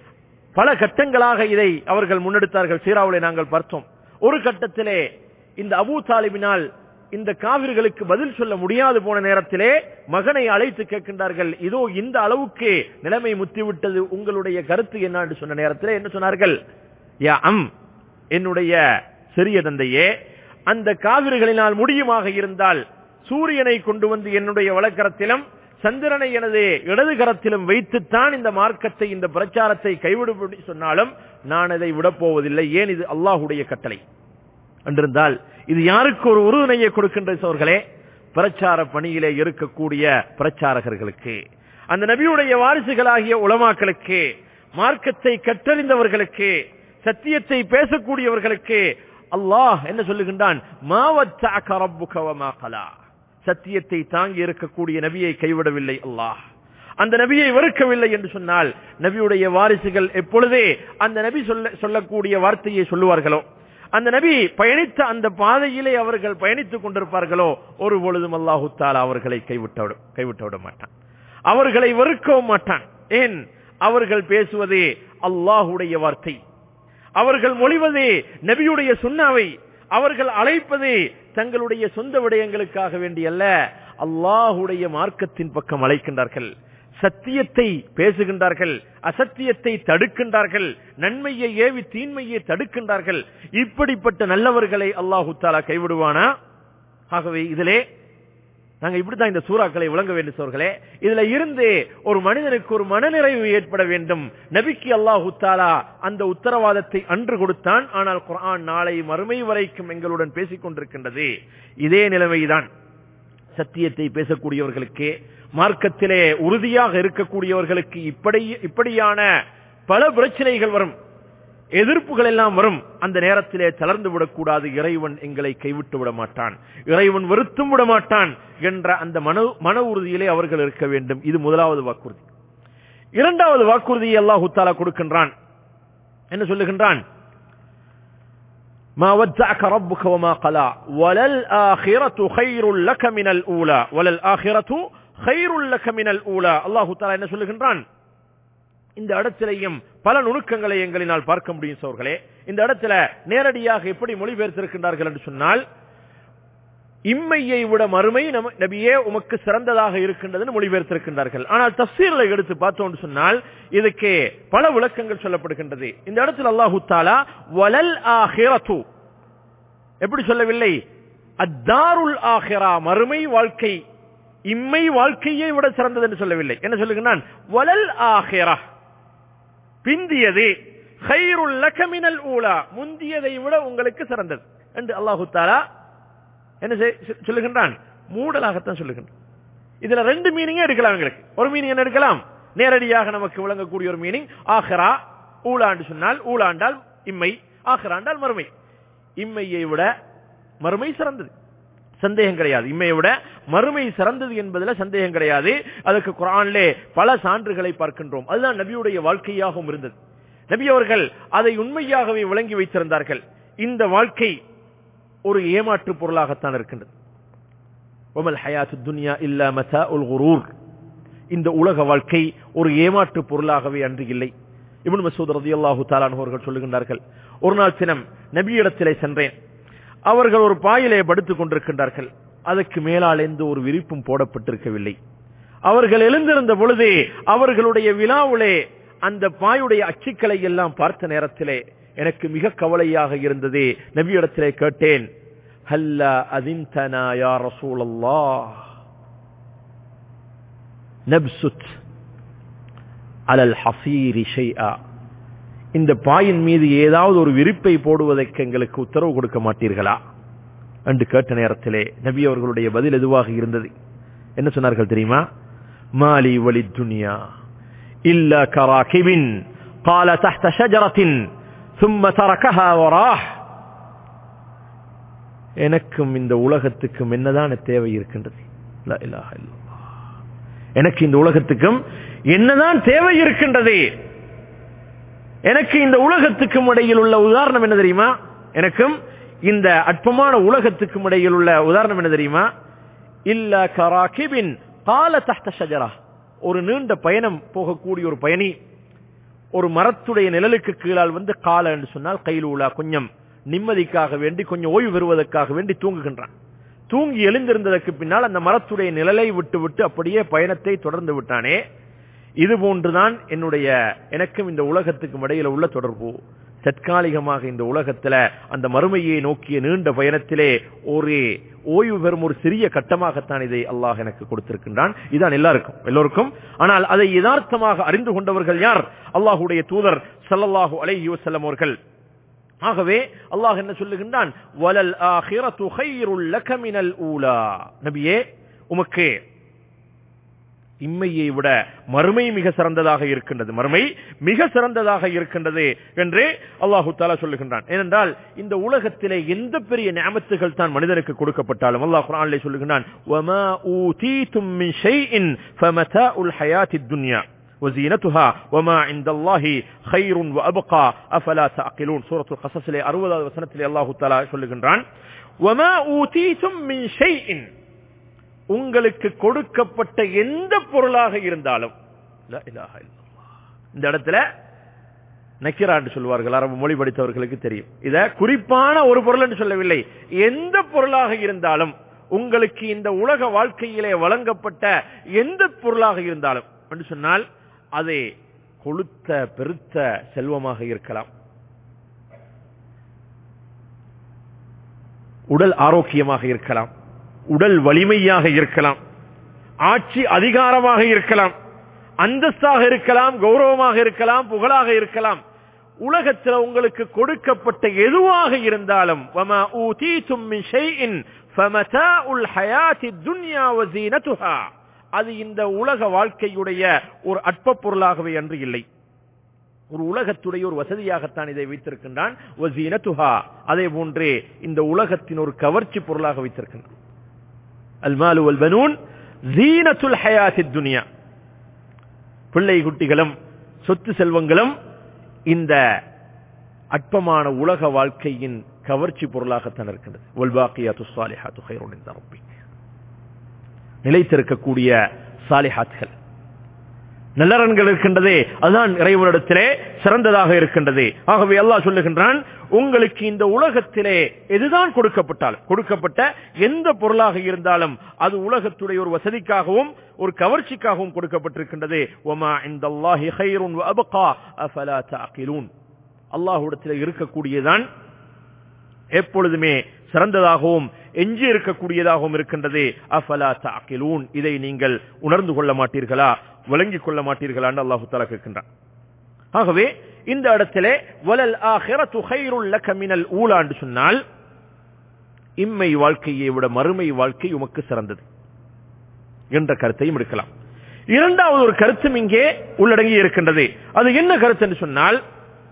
பல கட்டங்களாக இதை அவர்கள் முன்னெடுத்தார்கள் சீராவுலை நாங்கள் பார்த்தோம் ஒரு கட்டத்திலே இந்த அபூ தாலிபினால் இந்த காவிர்களுக்கு பதில் சொல்ல முடியாது போன நேரத்திலே மகனை அழைத்து கேட்கின்றார்கள் இதோ இந்த அளவுக்கு நிலைமை முத்திவிட்டது உங்களுடைய கருத்து என்ன என்று சொன்ன நேரத்திலே என்ன சொன்னார்கள் யா அம் என்னுடைய சிறிய தந்தையே அந்த காவிர்களினால் முடியுமாக இருந்தால் சூரியனை கொண்டு வந்து என்னுடைய வழக்கரத்திலும் சந்திரனை எனது இடது கரத்திலும் வைத்துத்தான் இந்த மார்க்கத்தை இந்த பிரச்சாரத்தை கைவிடும்படி சொன்னாலும் நான் அதை விடப்போவதில்லை ஏன் இது அல்லாஹுடைய கட்டளை என்றிருந்தால் இது யாருக்கு ஒரு உறுதுணையை கொடுக்கின்ற சோர்களே பிரச்சார பணியிலே இருக்கக்கூடிய பிரச்சாரகர்களுக்கு அந்த நபியுடைய வாரிசுகளாகிய உலமாக்களுக்கு மார்க்கத்தை கற்றறிந்தவர்களுக்கு சத்தியத்தை பேசக்கூடியவர்களுக்கு அல்லாஹ் என்ன சொல்லுகின்றான் மாவத்தாக்க ரப்புக வமா கலா சத்தியத்தை தாங்கி இருக்கக்கூடிய நபியை கைவிடவில்லை அல்லாஹ் அந்த நபியை வெறுக்கவில்லை என்று சொன்னால் நபியுடைய வாரிசுகள் எப்பொழுதே அந்த நபி சொல்ல சொல்லக்கூடிய வார்த்தையை சொல்லுவார்களோ அந்த நபி பயணித்த அந்த பாதையிலே அவர்கள் பயணித்துக் கொண்டிருப்பார்களோ ஒரு பொழுதும் அல்லாஹு தாலா அவர்களை கைவிட்டு விட- கைவிட்டு விட மாட்டான் அவர்களை வெறுக்கவும் மாட்டான் ஏன் அவர்கள் பேசுவதே அல்லாஹுடைய வார்த்தை அவர்கள் மொழிவதே நபியுடைய சுண்ணாவை அவர்கள் அழைப்பதே தங்களுடைய சொந்த விடயங்களுக்காக வேண்டியல்ல அல்லாஹுடைய மார்க்கத்தின் பக்கம் அழைக்கின்றார்கள் சத்தியத்தை பேசுகின்றார்கள் அசத்தியத்தை தடுக்கின்றார்கள் நன்மையை ஏவி தீன்மையை தடுக்கின்றார்கள் இப்படிப்பட்ட நல்லவர்களை அல்லாஹு தாலா கைவிடுவானா ஆகவே இதிலே நாங்க இப்படித்தான் இந்த சூறாக்களை விளங்க வேண்டும் சோர்களே இதுல இருந்து ஒரு மனிதனுக்கு ஒரு மனநிறைவு ஏற்பட வேண்டும் நபிக்கு அல்லாஹு தாலா அந்த உத்தரவாதத்தை அன்று கொடுத்தான் ஆனால் குர்ஆன் நாளை மறுமை வரைக்கும் எங்களுடன் பேசிக் கொண்டிருக்கின்றது இதே நிலைமைதான் சத்தியத்தை பேசக்கூடியவர்களுக்கு மார்க்கத்திலே உறுதியாக இருக்கக்கூடியவர்களுக்கு இப்படி இப்படியான பல பிரச்சனைகள் வரும் எதிர்ப்புகள் எல்லாம் வரும் அந்த நேரத்திலே தளர்ந்து விடக்கூடாது இறைவன் எங்களை கைவிட்டு விட மாட்டான் இறைவன் வெறுத்தும் விட மாட்டான் என்ற அந்த மன மன உறுதியிலே அவர்கள் இருக்க வேண்டும் இது முதலாவது வாக்குறுதி இரண்டாவது வாக்குறுதியை அல்லாஹு தாலா கொடுக்கின்றான் என்ன சொல்லுகின்றான் ما ودعك ربك وما قلى وللآخرة خير لك من الأولى وللآخرة خير لك من الأولى الله تعالى என்ன சொல்லுகின்றான் இந்த இடத்திலையும் பல நுணுக்கங்களை எங்களினால் பார்க்க முடியும் சோர்களே இந்த இடத்துல நேரடியாக எப்படி மொழிபெயர்த்திருக்கின்றார்கள் என்று சொன்னால் இம்மையை விட மறுமை நம- நபியே உமக்கு சிறந்ததாக இருக்கின்றதுன்னு மொழிபெயர்த்திருக்கின்றார்கள் ஆனால் தப்சீர்களை எடுத்து பார்த்தோம் என்று சொன்னால் இதுக்கு பல விளக்கங்கள் சொல்லப்படுகின்றது இந்த இடத்துல அல்லாஹு தாலா வலல் ஆஹிரத்து எப்படி சொல்லவில்லை அத்தாருல் ஆஹிரா மறுமை வாழ்க்கை இம்மை வாழ்க்கையை விட சிறந்தது என்று சொல்லவில்லை என்ன சொல்லுகிறான் வலல் ஆஹிரா பிந்தியது ஹைருல் லகமினல் ஊலா முந்தியதை விட உங்களுக்கு சிறந்தது என்று அல்லாஹு தாலா என்ன செய்- சொ- சொல்லுகின்றான் மூடலாகத்தான் சொல்லுகின்றான் இதுல ரெண்டு மீனிங்கே எடுக்கலாம் எங்களுக்கு ஒரு மீனிங் என்ன எடுக்கலாம் நேரடியாக நமக்கு விளங்கக்கூடிய ஒரு மீனிங் ஆஹரா ஊலாண்டு சொன்னால் ஊலாண்டால் இம்மை ஆஹராண்டால் மறுமை இம்மையை விட மறுமை சிறந்தது சந்தேகம் கிடையாது இம்மையை விட மறுமை சிறந்தது என்பதுல சந்தேகம் கிடையாது அதுக்கு குரானிலே பல சான்றுகளை பார்க்கின்றோம் அதுதான் நபியுடைய வாழ்க்கையாகவும் இருந்தது நபி அவர்கள் அதை உண்மையாகவே விளங்கி வைத்திருந்தார்கள் இந்த வாழ்க்கை ஒரு ஏமாற்று பொருளாகத்தான் இருக்கின்றது ஒமல் ஹயாத்து துன்யா இல்லா மதா உல் குரூர் இந்த உலக வாழ்க்கை ஒரு ஏமாற்று பொருளாகவே அன்று இல்லை இப்னு மசூத் ரலியல்லாஹு தஆலா அவர்கள் சொல்லுகின்றார்கள் ஒரு நாள் தினம் நபியிடத்திலே சென்றேன் அவர்கள் ஒரு பாயிலே படுத்துக் கொண்டிருக்கின்றார்கள் அதற்கு மேலால் எந்த ஒரு விரிப்பும் போடப்பட்டிருக்கவில்லை அவர்கள் எழுந்திருந்த பொழுது அவர்களுடைய விழாவிலே அந்த பாயுடைய அச்சுக்களை எல்லாம் பார்த்த நேரத்திலே எனக்கு மிக கவலையாக இருந்தது நபியிடத்திலே கேட்டேன் ஹல்லா அதின்தனா யா ரசூலல்லாஹ் நப்சுத் அலல் ஹசீரி ஷைஆ இந்த பாயின் மீது ஏதாவது ஒரு விரிப்பை போடுவதற்கு எங்களுக்கு உத்தரவு கொடுக்க மாட்டீர்களா என்று கேட்ட நேரத்திலே நபி அவர்களுடைய பதில் எதுவாக இருந்தது என்ன சொன்னார்கள் தெரியுமா மாலி வலி துனியா இல்ல கராகிபின் قال تحت شجرة ثم تركها وراه எனக்கும் இந்த உலகத்துக்கும் என்னதான் தேவை இருக்கின்றது லா இலாஹ இல்லல்லாஹ். எனக்கு இந்த உலகத்துக்கும் என்னதான் தேவை இருக்கின்றது எனக்கு இந்த உலகத்துக்கும் இடையில் உள்ள உதாரணம் என்ன தெரியுமா எனக்கும் இந்த அற்பமான உலகத்துக்கும் இடையில் உள்ள உதாரணம் என்ன தெரியுமா இல்ல கராகிபின் கால தஹ்த ஷஜரா ஒரு நீண்ட பயணம் போகக்கூடிய ஒரு பயணி ஒரு மரத்துடைய நிழலுக்கு கீழால் வந்து கால என்று சொன்னால் கைலூலா கொஞ்சம் நிம்மதிக்காக வேண்டி கொஞ்சம் ஓய்வு பெறுவதற்காக வேண்டி தூங்குகின்றான் தூங்கி எழுந்திருந்ததற்கு பின்னால் அந்த மரத்துடைய நிழலை விட்டு விட்டு அப்படியே பயணத்தை தொடர்ந்து விட்டானே இது போன்றுதான் என்னுடைய எனக்கும் இந்த உலகத்துக்கும் இடையில உள்ள தொடர்பு தற்காலிகமாக இந்த உலகத்துல அந்த மறுமையை நோக்கிய நீண்ட பயணத்திலே ஒரு ஓய்வு பெறும் ஒரு சிறிய கட்டமாகத்தான் இதை அல்லாஹ் எனக்கு கொடுத்திருக்கின்றான் இதான் எல்லாருக்கும் எல்லோருக்கும் ஆனால் அதை யதார்த்தமாக அறிந்து கொண்டவர்கள் யார் அல்லாஹுடைய தூதர் ஸல்லல்லாஹு அலைஹி வஸல்லம் அவர்கள் ஆகவே அல்லாஹ் என்ன சொல்லுகின்றான் வலல் ஆஹிரத்து கைருல் லக மினல் ஊலா நபியே உமக்கு இம்மையை விட மறுமை மிக சிறந்ததாக இருக்கின்றது மறுமை மிக சிறந்ததாக இருக்கின்றது என்று அல்லாஹு தாலா சொல்லுகின்றான் ஏனென்றால் இந்த உலகத்திலே எந்த பெரிய ஞாபகத்துகள் தான் மனிதனுக்கு கொடுக்கப்பட்டாலும் அல்லாஹ் குரானிலே சொல்லுகின்றான் وَمَا أُوتِيتُم مِّن شَيْءٍ فَمَتَاعُ الْحَيَاةِ الدُّنْيَا وزينتها وما عند الله خير وأبقى أفلا تعقلون سورة القصص لي أروض وسنة لي الله تعالى சொல்லுகின்றான் وما أوتيتم من شيء உங்களுக்கு கொடுக்கப்பட்ட எந்த பொருளாக இருந்தாலும் லா இலாஹ இல்லல்லாஹ். இந்த இடத்துல நக்கிரா என்று சொல்வார்கள் அரபு மொழி படித்தவர்களுக்கு தெரியும் இத குறிப்பான ஒரு பொருள் என்று சொல்லவில்லை எந்த பொருளாக இருந்தாலும் உங்களுக்கு இந்த உலக வாழ்க்கையிலே வழங்கப்பட்ட எந்த பொருளாக இருந்தாலும் என்று சொன்னால் அது கொளுத்த பெருத்த செல்வமாக இருக்கலாம் உடல் ஆரோக்கியமாக இருக்கலாம் உடல் வலிமையாக இருக்கலாம் ஆட்சி அதிகாரமாக இருக்கலாம் அந்தஸ்தாக இருக்கலாம் கௌரவமாக இருக்கலாம் புகழாக இருக்கலாம் உலகத்தில் உங்களுக்கு கொடுக்கப்பட்ட எதுவாக இருந்தாலும் وَمَا أُوتِيتُم مِّن شَيْءٍ فَمَتَاعُ الْحَيَاةِ الدُّنْيَا وَزِينَتُهَا அது இந்த உலக வாழ்க்கையுடைய ஒரு அற்ப பொருளாகவே அன்று இல்லை ஒரு உலகத்துடைய ஒரு வசதியாகத்தான் இதை வைத்திருக்கின்றான் வசீனத்துஹா அதே போன்றே இந்த உலகத்தின் ஒரு கவர்ச்சி பொருளாக வைத்திருக்கின்றான் அல்மாலு வல் பனூன் ஜீனத்துல் ஹயாத்தித் துனியா பிள்ளை குட்டிகளும் சொத்து செல்வங்களும் இந்த அற்பமான உலக வாழ்க்கையின் கவர்ச்சி பொருளாகத்தான் இருக்கின்றது வல்பாக்கியாத்து சாலிஹாத்து ஹைரோன் இந்த ரப்பி நிலைத்திருக்கக்கூடிய சாலிஹாத்கள் நல்லறன்கள் இருக்கின்றதே அதுதான் இறைவனிடத்திலே சிறந்ததாக இருக்கின்றது ஆகவே அல்லாஹ் சொல்லுகின்றான் உங்களுக்கு இந்த உலகத்திலே எதுதான் கொடுக்கப்பட்டாலும் கொடுக்கப்பட்ட எந்த பொருளாக இருந்தாலும் அது உலகத்துடைய ஒரு வசதிக்காகவும் ஒரு கவர்ச்சிக்காகவும் கொடுக்கப்பட்டிருக்கின்றது ஒமா இந்த அல்லாஹி ஹைருன் அபகா அஃபலா தாக்கிலூன் அல்லாஹுடத்தில் இருக்கக்கூடியதான் எப்பொழுதுமே சிறந்ததாகவும் எஞ்சி இருக்கக்கூடியதாகவும் இருக்கின்றது அஃபலா தாக்கிலூன் இதை நீங்கள் உணர்ந்து கொள்ள மாட்டீர்களா விளங்கிக் கொள்ள மாட்டீர்களான்னு அல்லாஹு தாலா கேட்கின்றான் ஆகவே இந்த இடத்திலே வலல் ஆஹிரத்து ஹைருல் லக மினல் ஊலா என்று சொன்னால் இம்மை வாழ்க்கையை விட மறுமை வாழ்க்கை உமக்கு சிறந்தது என்ற கருத்தையும் எடுக்கலாம் இரண்டாவது ஒரு கருத்தும் இங்கே உள்ளடங்கி இருக்கின்றது அது என்ன கருத்து என்று சொன்னால்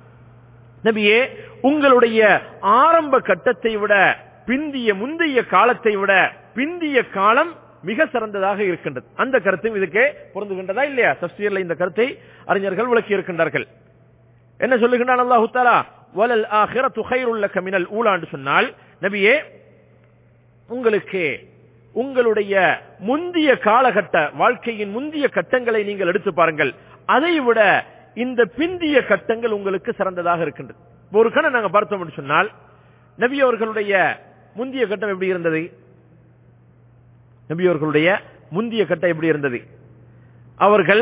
நபியே உங்களுடைய ஆரம்ப கட்டத்தை விட பிந்திய முந்தைய காலத்தை விட பிந்திய காலம் மிக சிறந்ததாக இருக்கின்றது அந்த கருத்தும் இதுக்கே பொருந்துகின்றதா இல்லையா தப்சீர்ல இந்த கருத்தை அறிஞர்கள் விளக்கி இருக்கின்றார்கள் என்ன சொல்லுகின்றான் அல்லாஹு தாலா வலல் ஆஹிரத்து ஹைருல் லக மினல் ஊலா என்று சொன்னால் நபியே உங்களுக்கு உங்களுடைய முந்திய காலகட்ட வாழ்க்கையின் முந்திய கட்டங்களை நீங்கள் எடுத்து பாருங்கள் அதை விட இந்த பிந்திய கட்டங்கள் உங்களுக்கு சிறந்ததாக இருக்கின்றது ஒரு கணம் நாங்க பார்த்தோம் என்று சொன்னால் நபி அவர்களுடைய முந்திய கட்டம் எப்படி இருந்தது நபி அவர்களுடைய முந்திய கட்டம் எப்படி இருந்தது அவர்கள்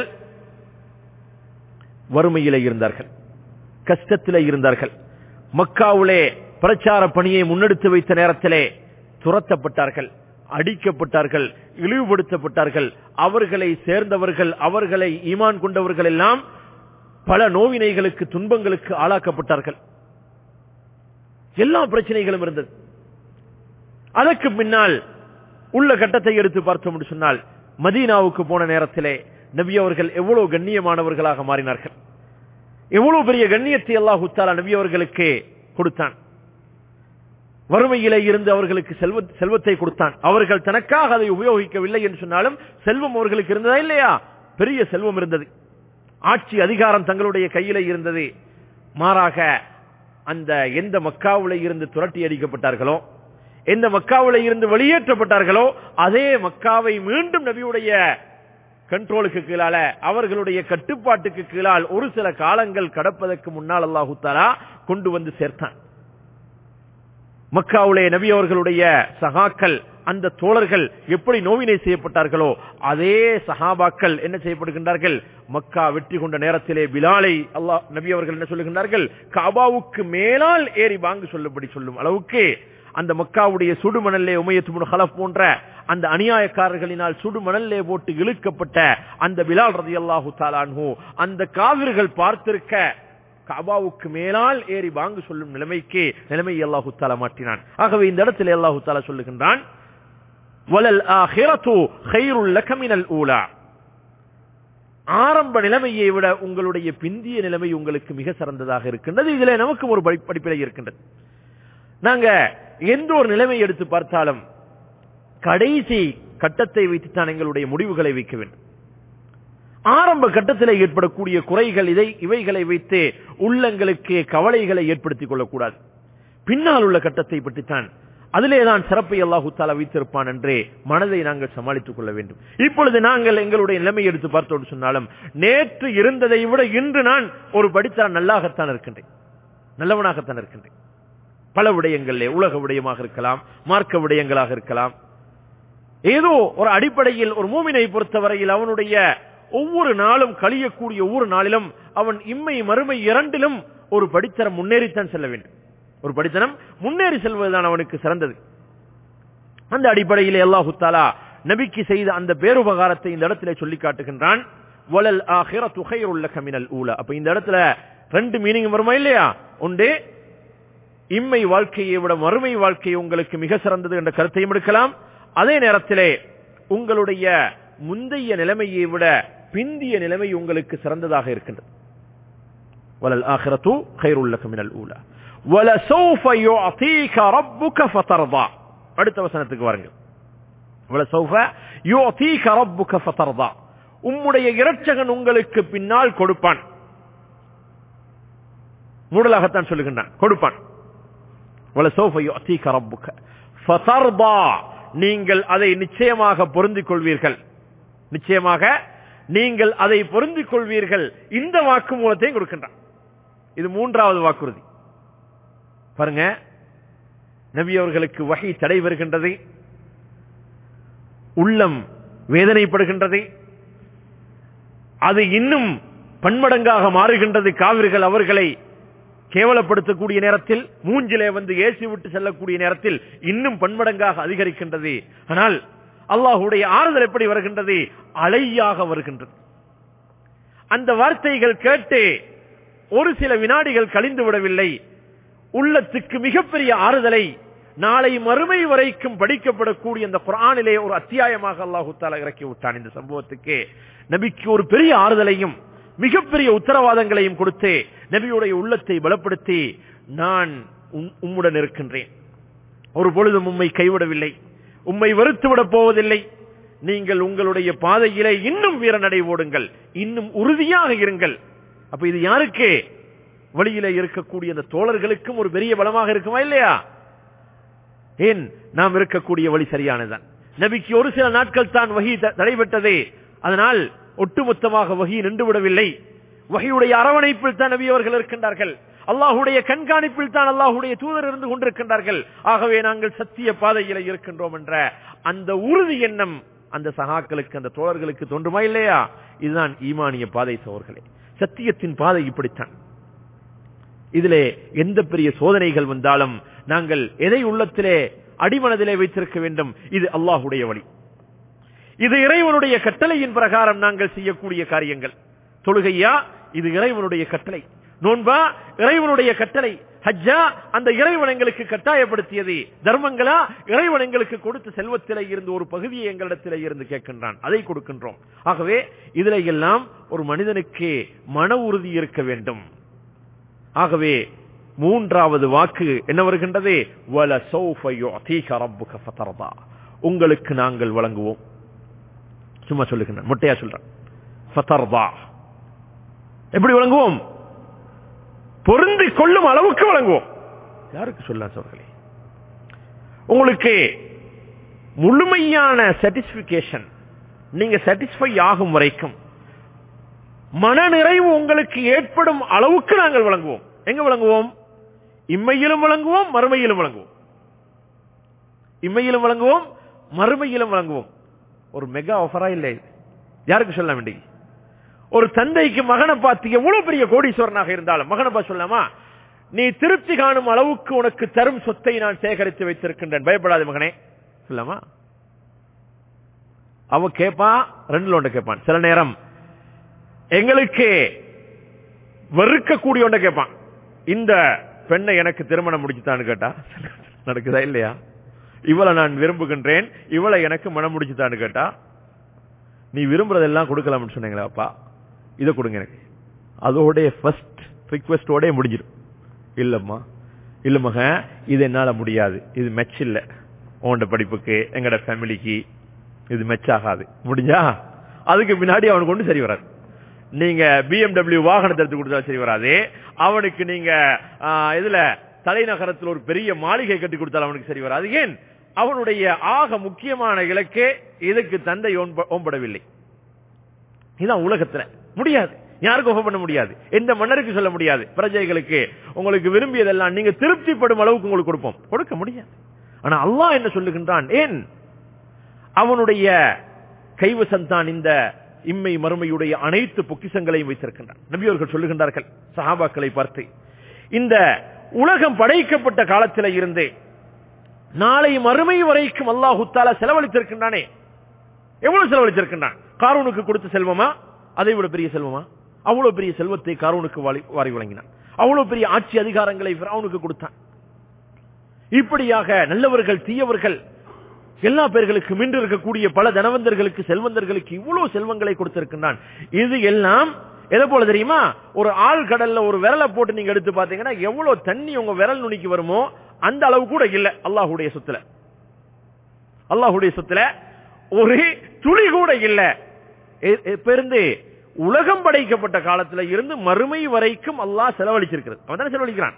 வறுமையிலே இருந்தார்கள் கஷ்டத்திலே இருந்தார்கள் மக்காவிலே பிரச்சார பணியை முன்னெடுத்து வைத்த நேரத்திலே துரத்தப்பட்டார்கள் அடிக்கப்பட்டார்கள் இழிவுபடுத்தப்பட்டார்கள் அவர்களை சேர்ந்தவர்கள் அவர்களை ஈமான் கொண்டவர்கள் எல்லாம் பல நோவினைகளுக்கு துன்பங்களுக்கு ஆளாக்கப்பட்டார்கள் எல்லா பிரச்சனைகளும் இருந்தது அதற்கு பின்னால் உள்ள கட்டத்தை எடுத்து பார்த்தோம் என்று சொன்னால் மதீனாவுக்கு போன நேரத்திலே நபி அவர்கள் எவ்வளவு கண்ணியமானவர்களாக மாறினார்கள் எவ்வளவு பெரிய கண்ணியத்தை அல்லாஹு தாலா நபி அவர்களுக்கு கொடுத்தான் வறுமையிலே இருந்து அவர்களுக்கு செல்வ செல்வத்தை கொடுத்தான் அவர்கள் தனக்காக அதை உபயோகிக்கவில்லை என்று சொன்னாலும் செல்வம் அவர்களுக்கு இருந்ததா இல்லையா பெரிய செல்வம் இருந்தது ஆட்சி அதிகாரம் தங்களுடைய கையில இருந்தது மாறாக அந்த எந்த மக்காவுல இருந்து துரட்டி அடிக்கப்பட்டார்களோ எந்த மக்காவுல இருந்து வெளியேற்றப்பட்டார்களோ அதே மக்காவை மீண்டும் நபியுடைய கண்ட்ரோலுக்கு கீழால அவர்களுடைய கட்டுப்பாட்டுக்கு கீழால் ஒரு சில காலங்கள் கடப்பதற்கு முன்னால் அல்லாஹு தாலா கொண்டு வந்து சேர்த்தான் மக்காவுலே நபி அவர்களுடைய சகாக்கள் அந்த தோழர்கள் எப்படி நோவினை செய்யப்பட்டார்களோ அதே சஹாபாக்கள் என்ன செய்யப்படுகின்றார்கள் மக்கா வெற்றி கொண்ட நேரத்திலே பிலாலை அல்லாஹ் நபி அவர்கள் என்ன சொல்லுகின்றார்கள் காபாவுக்கு மேலால் ஏறி வாங்கு சொல்லப்படி சொல்லும் அளவுக்கு அந்த மக்காவுடைய சுடுமணல்லே உமையத்து ஹலப் போன்ற அந்த அநியாயக்காரர்களினால் சுடுமணல்லே போட்டு இழுக்கப்பட்ட அந்த பிலால் ரதி அல்லாஹு தாலான்ஹூ அந்த காவிர்கள் பார்த்திருக்க காபாவுக்கு மேலால் ஏறி வாங்கு சொல்லும் நிலைமைக்கு நிலைமை அல்லாஹு தாலா மாற்றினான் ஆகவே இந்த இடத்துல அல்லாஹு தாலா சொல்லுகின்றான் வலல் ஆஹிரத்து ஹைருல் லகமினல் ஊலா ஆரம்ப நிலைமையை விட உங்களுடைய பிந்திய நிலைமை உங்களுக்கு மிக சிறந்ததாக இருக்கின்றது இதுல நமக்கு ஒரு படிப்பிலை இருக்கின்றது நாங்க எந்த ஒரு நிலைமை எடுத்து பார்த்தாலும் கடைசி கட்டத்தை வைத்துத்தான் எங்களுடைய முடிவுகளை வைக்க வேண்டும் ஆரம்ப கட்டத்தில் ஏற்படக்கூடிய குறைகள் இதை இவைகளை வைத்து உள்ளங்களுக்கு கவலைகளை ஏற்படுத்திக் கொள்ளக்கூடாது பின்னால் உள்ள கட்டத்தை பற்றித்தான் அதிலேதான் சிறப்பை அல்லாஹு தாலா வைத்திருப்பான் என்றே மனதை நாங்கள் சமாளித்துக் கொள்ள வேண்டும் இப்பொழுது நாங்கள் எங்களுடைய நிலைமை எடுத்து பார்த்தோடு சொன்னாலும் நேற்று இருந்ததை விட இன்று நான் ஒரு படித்தான் நல்லாகத்தான் இருக்கின்றேன் நல்லவனாகத்தான் இருக்கின்றேன் பல விடயங்களிலே உலக விடயமாக இருக்கலாம் மார்க்க விடயங்களாக இருக்கலாம் ஏதோ ஒரு அடிப்படையில் ஒரு மூமினை பொறுத்தவரையில் அவனுடைய ஒவ்வொரு நாளும் கழியக்கூடிய ஒவ்வொரு நாளிலும் அவன் இம்மை மறுமை இரண்டிலும் ஒரு படித்தரம் முன்னேறித்தான் செல்ல வேண்டும் ஒரு படித்தனம் முன்னேறி செல்வதுதான் அவனுக்கு சிறந்தது அந்த அடிப்படையில் அல்லாஹு தாலா நபிக்கு செய்த அந்த பேருபகாரத்தை இந்த இடத்துல சொல்லி காட்டுகின்றான் வலல் ஆஹிர துகையுள்ள கமினல் ஊல அப்ப இந்த இடத்துல ரெண்டு மீனிங் வருமா இல்லையா உண்டு இம்மை வாழ்க்கையை விட மறுமை வாழ்க்கை உங்களுக்கு மிக சிறந்தது என்ற கருத்தையும் எடுக்கலாம் அதே நேரத்திலே உங்களுடைய முந்தைய நிலைமையை விட பிந்திய நிலைமை உங்களுக்கு சிறந்ததாக இருக்கின்றது வலல் ஆஹிரத்து கைருள்ளக மினல் ஊலா وَلَسَوْفَ يُعْطِيكَ رَبُّكَ فَتَرْضَى அடுத்த வசனத்துக்கு வாருங்க وَلَسَوْفَ يُعْطِيكَ رَبُّكَ فَتَرْضَى உம்முடைய இரட்சகன் உங்களுக்கு பின்னால் கொடுப்பான் மூடலாகத்தான் சொல்லுகின்றான் கொடுப்பான் وَلَسَوْفَ يُعْطِيكَ رَبُّكَ فَتَرْضَى நீங்கள் அதை நிச்சயமாக பொருந்திக் கொள்வீர்கள் நிச்சயமாக நீங்கள் அதை பொருந்திக் கொள்வீர்கள் இந்த வாக்கு மூலத்தையும் கொடுக்கின்றான் இது மூன்றாவது வாக்குறுதி பாருங்க நபி அவர்களுக்கு வகை தடை வருகின்றது உள்ளம் வேதனைப்படுகின்றது அது இன்னும் பன்மடங்காக மாறுகின்றது காவிர்கள் அவர்களை கேவலப்படுத்தக்கூடிய நேரத்தில் மூஞ்சிலே வந்து ஏசி விட்டு செல்லக்கூடிய நேரத்தில் இன்னும் பன்மடங்காக அதிகரிக்கின்றது ஆனால் அல்லாஹுடைய ஆறுதல் எப்படி வருகின்றது அலையாக வருகின்றது அந்த வார்த்தைகள் கேட்டு ஒரு சில வினாடிகள் கழிந்து விடவில்லை உள்ளத்துக்கு மிகப்பெரிய ஆறுதலை நாளை மறுமை வரைக்கும் படிக்கப்படக்கூடிய அந்த குரானிலே ஒரு அத்தியாயமாக அல்லாஹு தாலா இறக்கி விட்டான் இந்த சம்பவத்துக்கு நபிக்கு ஒரு பெரிய ஆறுதலையும் மிகப்பெரிய உத்தரவாதங்களையும் கொடுத்து நபியுடைய உள்ளத்தை பலப்படுத்தி நான் உம்முடன் இருக்கின்றேன் ஒரு பொழுதும் உம்மை கைவிடவில்லை உம்மை வெறுத்து விட போவதில்லை நீங்கள் உங்களுடைய பாதையிலே இன்னும் வீரநடை ஓடுங்கள் இன்னும் உறுதியாக இருங்கள் அப்ப இது யாருக்கு வழியில இருக்கக்கூடிய அந்த தோழர்களுக்கும் ஒரு பெரிய பலமாக இருக்குமா இல்லையா ஏன் நாம் இருக்கக்கூடிய வழி சரியானதுதான் நபிக்கு ஒரு சில நாட்கள் தான் வகி தடைபட்டது அதனால் ஒட்டுமொத்தமாக வகி நின்றுவிடவில்லை வகையுடைய அரவணைப்பில் தான் நபி அவர்கள் இருக்கின்றார்கள் அல்லாஹுடைய கண்காணிப்பில் தான் அல்லாஹுடைய தூதர் இருந்து கொண்டிருக்கின்றார்கள் ஆகவே நாங்கள் சத்திய பாதையில இருக்கின்றோம் என்ற அந்த உறுதி எண்ணம் அந்த சகாக்களுக்கு அந்த தோழர்களுக்கு தோன்றுமா இல்லையா இதுதான் ஈமானிய பாதை சோர்களே சத்தியத்தின் பாதை இப்படித்தான் இதிலே எந்த பெரிய சோதனைகள் வந்தாலும் நாங்கள் எதை உள்ளத்திலே அடிமனதிலே வைத்திருக்க வேண்டும் இது அல்லாஹுடைய வழி இது இறைவனுடைய கட்டளையின் பிரகாரம் நாங்கள் செய்யக்கூடிய காரியங்கள் தொழுகையா இது இறைவனுடைய கட்டளை நோன்பா இறைவனுடைய கட்டளை ஹஜ்ஜா அந்த இறைவன் எங்களுக்கு கட்டாயப்படுத்தியது தர்மங்களா இறைவன் எங்களுக்கு கொடுத்த செல்வத்திலே இருந்து ஒரு பகுதியை எங்களிடத்திலே இருந்து கேட்கின்றான் அதை கொடுக்கின்றோம் ஆகவே இதுல எல்லாம் ஒரு மனிதனுக்கு மன உறுதி இருக்க வேண்டும் ஆகவே மூன்றாவது வாக்கு என்ன வருகின்றது வல உங்களுக்கு நாங்கள் வழங்குவோம் சும்மா சொல்லுகின்றேன் மொட்டையா சொல்றேன் எப்படி வழங்குவோம் பொருந்தி கொள்ளும் அளவுக்கு வழங்குவோம் யாருக்கு சொல்ல சொல்களே உங்களுக்கு முழுமையான சாட்டிஸ்பிகேஷன் நீங்க சாட்டிஸ்பை ஆகும் வரைக்கும் மன நிறைவு உங்களுக்கு ஏற்படும் அளவுக்கு நாங்கள் வழங்குவோம் எங்க வழங்குவோம் இம்மையிலும் வழங்குவோம் மறுமையிலும் வழங்குவோம் இம்மையிலும் வழங்குவோம் மறுமையிலும் வழங்குவோம் ஒரு மெகா ஆஃபரா இல்லை யாருக்கு சொல்ல வேண்டிய ஒரு தந்தைக்கு மகனை பார்த்து எவ்வளவு பெரிய கோடீஸ்வரனாக இருந்தாலும் மகனை பார்த்து சொல்லலாமா நீ திருப்தி காணும் அளவுக்கு உனக்கு தரும் சொத்தை நான் சேகரித்து வைத்திருக்கின்றேன் பயப்படாத மகனே சொல்லாமா அவ கேட்பான் ரெண்டுல ஒன்று கேட்பான் சில நேரம் எங்களுக்கு வெறுக்கக்கூடிய ஒன்றை கேட்பான் இந்த பெண்ணை எனக்கு திருமணம் முடிச்சுத்தான்னு கேட்டா நடக்குதா இல்லையா இவளை நான் விரும்புகின்றேன் இவளை எனக்கு மனம் முடிச்சுத்தான்னு கேட்டா நீ விரும்புறதெல்லாம் கொடுக்கலாம்னு சொன்னீங்களா அப்பா இதை கொடுங்க எனக்கு அதோட ஃபர்ஸ்ட் ரிக்வெஸ்டோட முடிஞ்சிடும் இல்லம்மா இல்ல மக இது என்னால முடியாது இது மெச் இல்ல உன்னோட படிப்புக்கு எங்கட ஃபேமிலிக்கு இது மெச் ஆகாது முடிஞ்சா அதுக்கு பின்னாடி அவனுக்கு ஒன்று சரி வராது நீங்க பிஎம்டபிள்யூ வாகனத்தை எடுத்து கொடுத்தா சரி வராது அவனுக்கு நீங்க இதுல தலைநகரத்தில் ஒரு பெரிய மாளிகை கட்டி கொடுத்தால் அவனுக்கு சரி வராது ஏன் அவனுடைய ஆக முக்கியமான இலக்கே இதுக்கு தந்தை ஓம்படவில்லை இதுதான் உலகத்துல முடியாது யாருக்கும் ஒப்ப பண்ண முடியாது எந்த மன்னருக்கு சொல்ல முடியாது பிரஜைகளுக்கு உங்களுக்கு விரும்பியதெல்லாம் நீங்க திருப்திப்படும் அளவுக்கு உங்களுக்கு கொடுப்போம் கொடுக்க முடியாது ஆனா அல்லாஹ் என்ன சொல்லுகின்றான் ஏன் அவனுடைய கைவசம் தான் இந்த இம்மை மறுமையுடைய அனைத்து பொக்கிசங்களையும் வைத்திருக்கின்றான் நபியவர்கள் சொல்லுகின்றார்கள் சஹாபாக்களை பார்த்து இந்த உலகம் படைக்கப்பட்ட காலத்தில இருந்து நாளை மறுமை வரைக்கும் அல்லாஹுத்தாலா செலவழித்திருக்கின்றானே எவ்வளவு செலவழித்திருக்கின்றான் காரூனுக்கு கொடுத்த செல்வமா அதை விட பெரிய செல்வமா அவ்வளவு பெரிய செல்வத்தை காரூனுக்கு வாரி வழங்கினான் அவ்வளவு பெரிய ஆட்சி அதிகாரங்களை அவனுக்கு கொடுத்தான் இப்படியாக நல்லவர்கள் தீயவர்கள் எல்லா பேர்களுக்கு மின்று இருக்கக்கூடிய பல தனவந்தர்களுக்கு செல்வந்தர்களுக்கு இவ்வளவு செல்வங்களை கொடுத்திருக்கின்றான் இது எல்லாம் எதை போல தெரியுமா ஒரு ஆள் கடல்ல ஒரு விரலை போட்டு நீங்க எடுத்து பாத்தீங்கன்னா எவ்வளவு தண்ணி உங்க விரல் நுனிக்கு வருமோ அந்த அளவு கூட இல்ல அல்லாஹுடைய சொத்துல அல்லாஹுடைய சொத்துல ஒரு துளி கூட இல்ல இருந்து உலகம் படைக்கப்பட்ட காலத்துல இருந்து மறுமை வரைக்கும் அல்லாஹ் செலவழிச்சிருக்கிறது அவன் தானே செலவழிக்கிறான்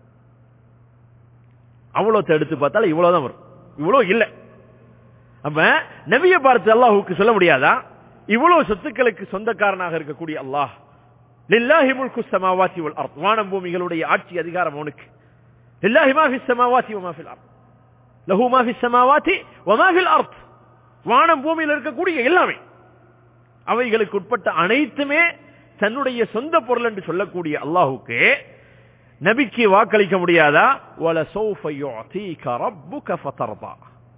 அவ்வளவு எடுத்து பார்த்தாலும் இவ்வளவுதான் வரும் இவ்வளவு இல்ல அப்ப நபிய பார்த்து அல்லாஹுக்கு சொல்ல முடியாதா இவ்வளவு சொத்துக்களுக்கு சொந்தக்காரனாக இருக்கக்கூடிய அல்லாஹ் லில்லாஹி முல்கு ஸமாவாதி வல் அர்த் வானம் பூமிகளுடைய ஆட்சி அதிகாரம் அவனுக்கு லில்லாஹி மா ஃபிஸ் ஸமாவாதி வ மா ஃபில் அர்த் லஹு மா ஃபிஸ் ஸமாவாதி வ மா ஃபில் அர்த் வானம் பூமியில் இருக்கக்கூடிய எல்லாமே அவைகளுக்கு உட்பட்ட அனைத்துமே தன்னுடைய சொந்த பொருள் என்று சொல்லக்கூடிய அல்லாஹுக்கு நபிக்கு வாக்களிக்க முடியாதா வல சௌஃப யுஅதீக ரப்புக ஃபதர்தா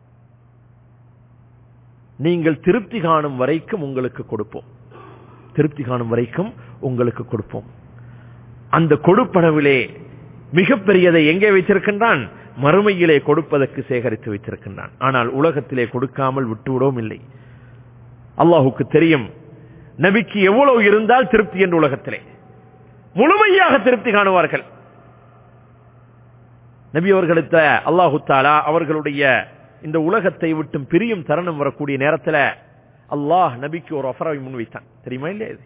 நீங்கள் திருப்தி காணும் வரைக்கும் உங்களுக்கு கொடுப்போம் திருப்தி காணும் வரைக்கும் உங்களுக்கு கொடுப்போம் அந்த கொடுப்பனவிலே மிகப்பெரியதை எங்கே வைத்திருக்கின்றான் மறுமையிலே கொடுப்பதற்கு சேகரித்து வைத்திருக்கின்றான் ஆனால் உலகத்திலே கொடுக்காமல் விட்டுவிடவும் இல்லை அல்லாஹுக்கு தெரியும் நபிக்கு எவ்வளவு இருந்தால் திருப்தி என்று உலகத்திலே முழுமையாக திருப்தி காணுவார்கள் நபி அவர்களுக்கு அல்லாஹு தாலா அவர்களுடைய இந்த உலகத்தை விட்டும் பிரியும் தருணம் வரக்கூடிய நேரத்தில் அல்லாஹ் நபிக்கு ஒரு அஃபரை முன்வைத்தான் தெரியுமா இல்லையா இது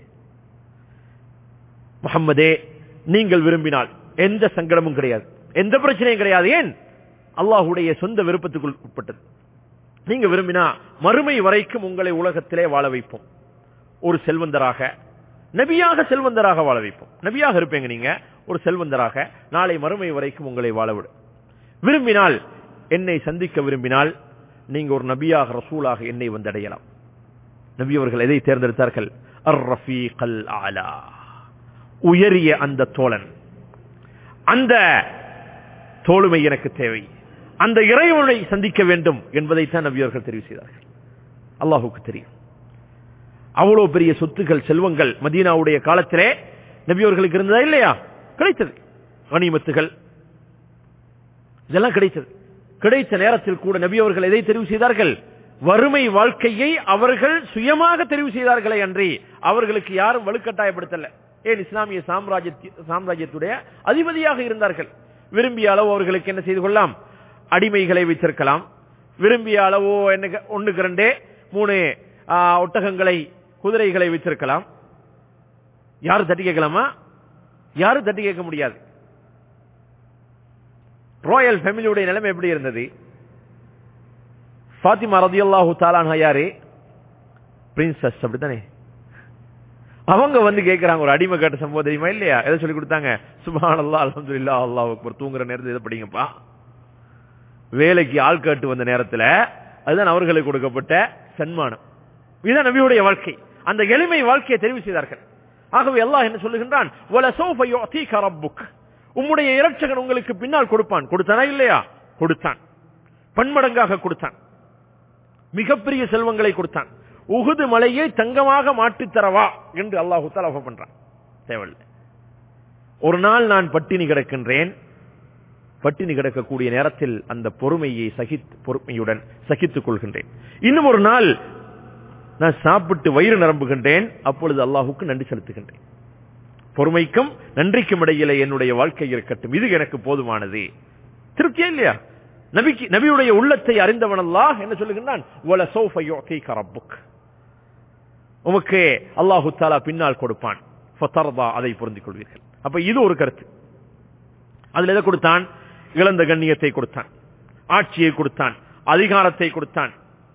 முகம்மதே நீங்கள் விரும்பினால் எந்த சங்கடமும் கிடையாது எந்த பிரச்சனையும் கிடையாது ஏன் அல்லாஹுடைய சொந்த விருப்பத்துக்குள் உட்பட்டது நீங்க விரும்பினா மறுமை வரைக்கும் உங்களை உலகத்திலே வாழ வைப்போம் ஒரு செல்வந்தராக நபியாக செல்வந்தராக வாழ வைப்போம் நபியாக இருப்பீங்க நீங்க ஒரு செல்வந்தராக நாளை மறுமை வரைக்கும் உங்களை வாழ விடும் விரும்பினால் என்னை சந்திக்க விரும்பினால் நீங்க ஒரு நபியாக ரசூலாக என்னை வந்தடையலாம் நபி அவர்கள் எதை தேர்ந்தெடுத்தார்கள் அர் ரஃபீகல் ஆலா உயரிய அந்த தோழன் அந்த தோளுமை எனக்கு தேவை அந்த இறைவனை சந்திக்க வேண்டும் என்பதைத்தான் நபி அவர்கள் தெரிவு செய்தார்கள் அல்லாஹுக்கு தெரியும் அவ்வளவு பெரிய சொத்துகள் செல்வங்கள் மதீனாவுடைய காலத்திலே நபி அவர்களுக்கு இருந்ததா இல்லையா கிடைத்தது கனிமத்துகள் இதெல்லாம் கிடைத்தது கிடைத்த நேரத்தில் கூட நபி அவர்கள் எதை தெரிவு செய்தார்கள் வறுமை வாழ்க்கையை அவர்கள் சுயமாக தெரிவு செய்தார்களே அன்றி அவர்களுக்கு யாரும் வலுக்கட்டாயப்படுத்தல ஏன் இஸ்லாமிய சாம்ராஜ்ய சாம்ராஜ்யத்துடைய அதிபதியாக இருந்தார்கள் விரும்பிய அளவு அவர்களுக்கு என்ன செய்து கொள்ளலாம் அடிமைகளை வைத்திருக்கலாம் விரும்பிய அளவோ என்ன ஒண்ணுக்கு ரெண்டே மூணு ஆ, ஒட்டகங்களை குதிரைகளை வைத்திருக்கலாம் யாரு தட்டி கேட்கலாமா யாரும் தட்டி கேட்க முடியாது ராயல் ஃபேமிலியுடைய நிலைமை எப்படி இருந்தது ஃபாத்திமா ரதியல்லாஹு தாலான் யாரு பிரின்சஸ் அப்படித்தானே அவங்க வந்து கேட்கறாங்க ஒரு அடிமை கேட்ட சம்பவம் தெரியுமா இல்லையா எதை சொல்லி கொடுத்தாங்க சுபான் அல்லா அலமதுல்லா அல்லாஹ் அக்பர் தூங்குற நேரத்தில் இதை படிங்கப்பா வேலைக்கு ஆள் கேட்டு வந்த நேரத்துல அதுதான் அவர்களுக்கு கொடுக்கப்பட்ட சன்மானம் இதுதான் நபியுடைய வாழ்க்கை அந்த எளிமை வாழ்க்கையை தெரிவு செய்தார்கள் ஆகவே அல்லாஹ் என்ன சொல்லுகின்றான் "வலசௌஃப யுஅதீக ரப்புக்." உம்முடைய இரட்சகன் உங்களுக்கு பின்னால் கொடுப்பான் கொடுத்தானா இல்லையா கொடுத்தான் பன்மடங்காக கொடுத்தான் மிகப்பெரிய செல்வங்களை கொடுத்தான் உகுது மலையை தங்கமாக மாற்றித் தரவா என்று அல்லாஹு தாலா offer பண்றான் தேவையில்லை ஒரு நாள் நான் பட்டினி கிடக்கின்றேன் பட்டினி கிடக்கக்கூடிய நேரத்தில் அந்த பொறுமையை சகித் பொறுமையுடன் சகித்துக் கொள்கின்றேன் இன்னும் ஒரு நாள் நான் சாப்பிட்டு வயிறு நிரம்புகின்றேன் அப்பொழுது அல்லாஹுக்கு நன்றி செலுத்துகின்றேன் பொறுமைக்கும் நன்றிக்கும் இடையிலே என்னுடைய வாழ்க்கை இருக்கட்டும் இது எனக்கு போதுமானது திருப்தியா இல்லையா நபிக்கு நபியுடைய உள்ளத்தை அறிந்தவன் அல்லாஹ் என்ன சொல்லுகின்றான் "வல சௌஃப யுஅதீக ரப்புக்." உமக்கு அல்லாஹு தாலா பின்னால் கொடுப்பான் ஃபதர்தா அதை பொருந்திக் கொள்வீர்கள் அப்ப இது ஒரு கருத்து அதுல எதை கொடுத்தான் இழந்த கண்ணியத்தை கொடுத்தான் ஆட்சியை கொடுத்தான் அதிகாரத்தை கொடுத்தான்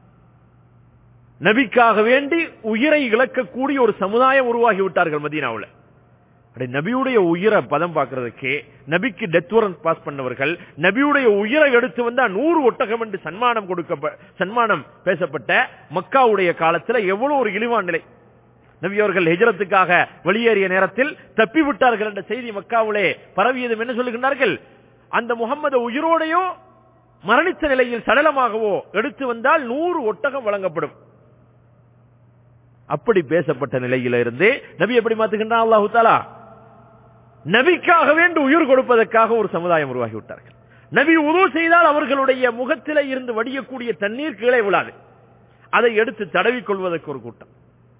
நபிக்காக வேண்டி உயிரை இழக்கக்கூடிய ஒரு சமுதாயம் உருவாகி விட்டார்கள் மதீனாவுல அப்படி நபியுடைய உயிரை பதம் பார்க்கறதுக்கு நபிக்கு டெத் வாரண்ட் பாஸ் பண்ணவர்கள் நபியுடைய உயிரை எடுத்து வந்தா நூறு ஒட்டகம் என்று சன்மானம் கொடுக்க சன்மானம் பேசப்பட்ட மக்காவுடைய காலத்துல எவ்வளவு ஒரு இழிவான நிலை நபி அவர்கள் ஹிஜரத்துக்காக வெளியேறிய நேரத்தில் தப்பி விட்டார்கள் என்ற செய்தி மக்காவிலே பரவியதும் என்ன சொல்லுகின்றார்கள் அந்த முகம்மது உயிரோடையோ மரணித்த நிலையில் சடலமாகவோ எடுத்து வந்தால் நூறு ஒட்டகம் வழங்கப்படும் அப்படி பேசப்பட்ட நிலையில இருந்து நபி எப்படி மாத்துகின்றான் அல்லாஹு தாலா நபிக்காக வேண்டு உயிர் கொடுப்பதற்காக ஒரு சமுதாயம் உருவாகி விட்டார்கள் நபி உதவு செய்தால் அவர்களுடைய முகத்திலே இருந்து வடியக்கூடிய தண்ணீர் கீழே விழாது அதை எடுத்து தடவிக் கொள்வதற்கு ஒரு கூட்டம்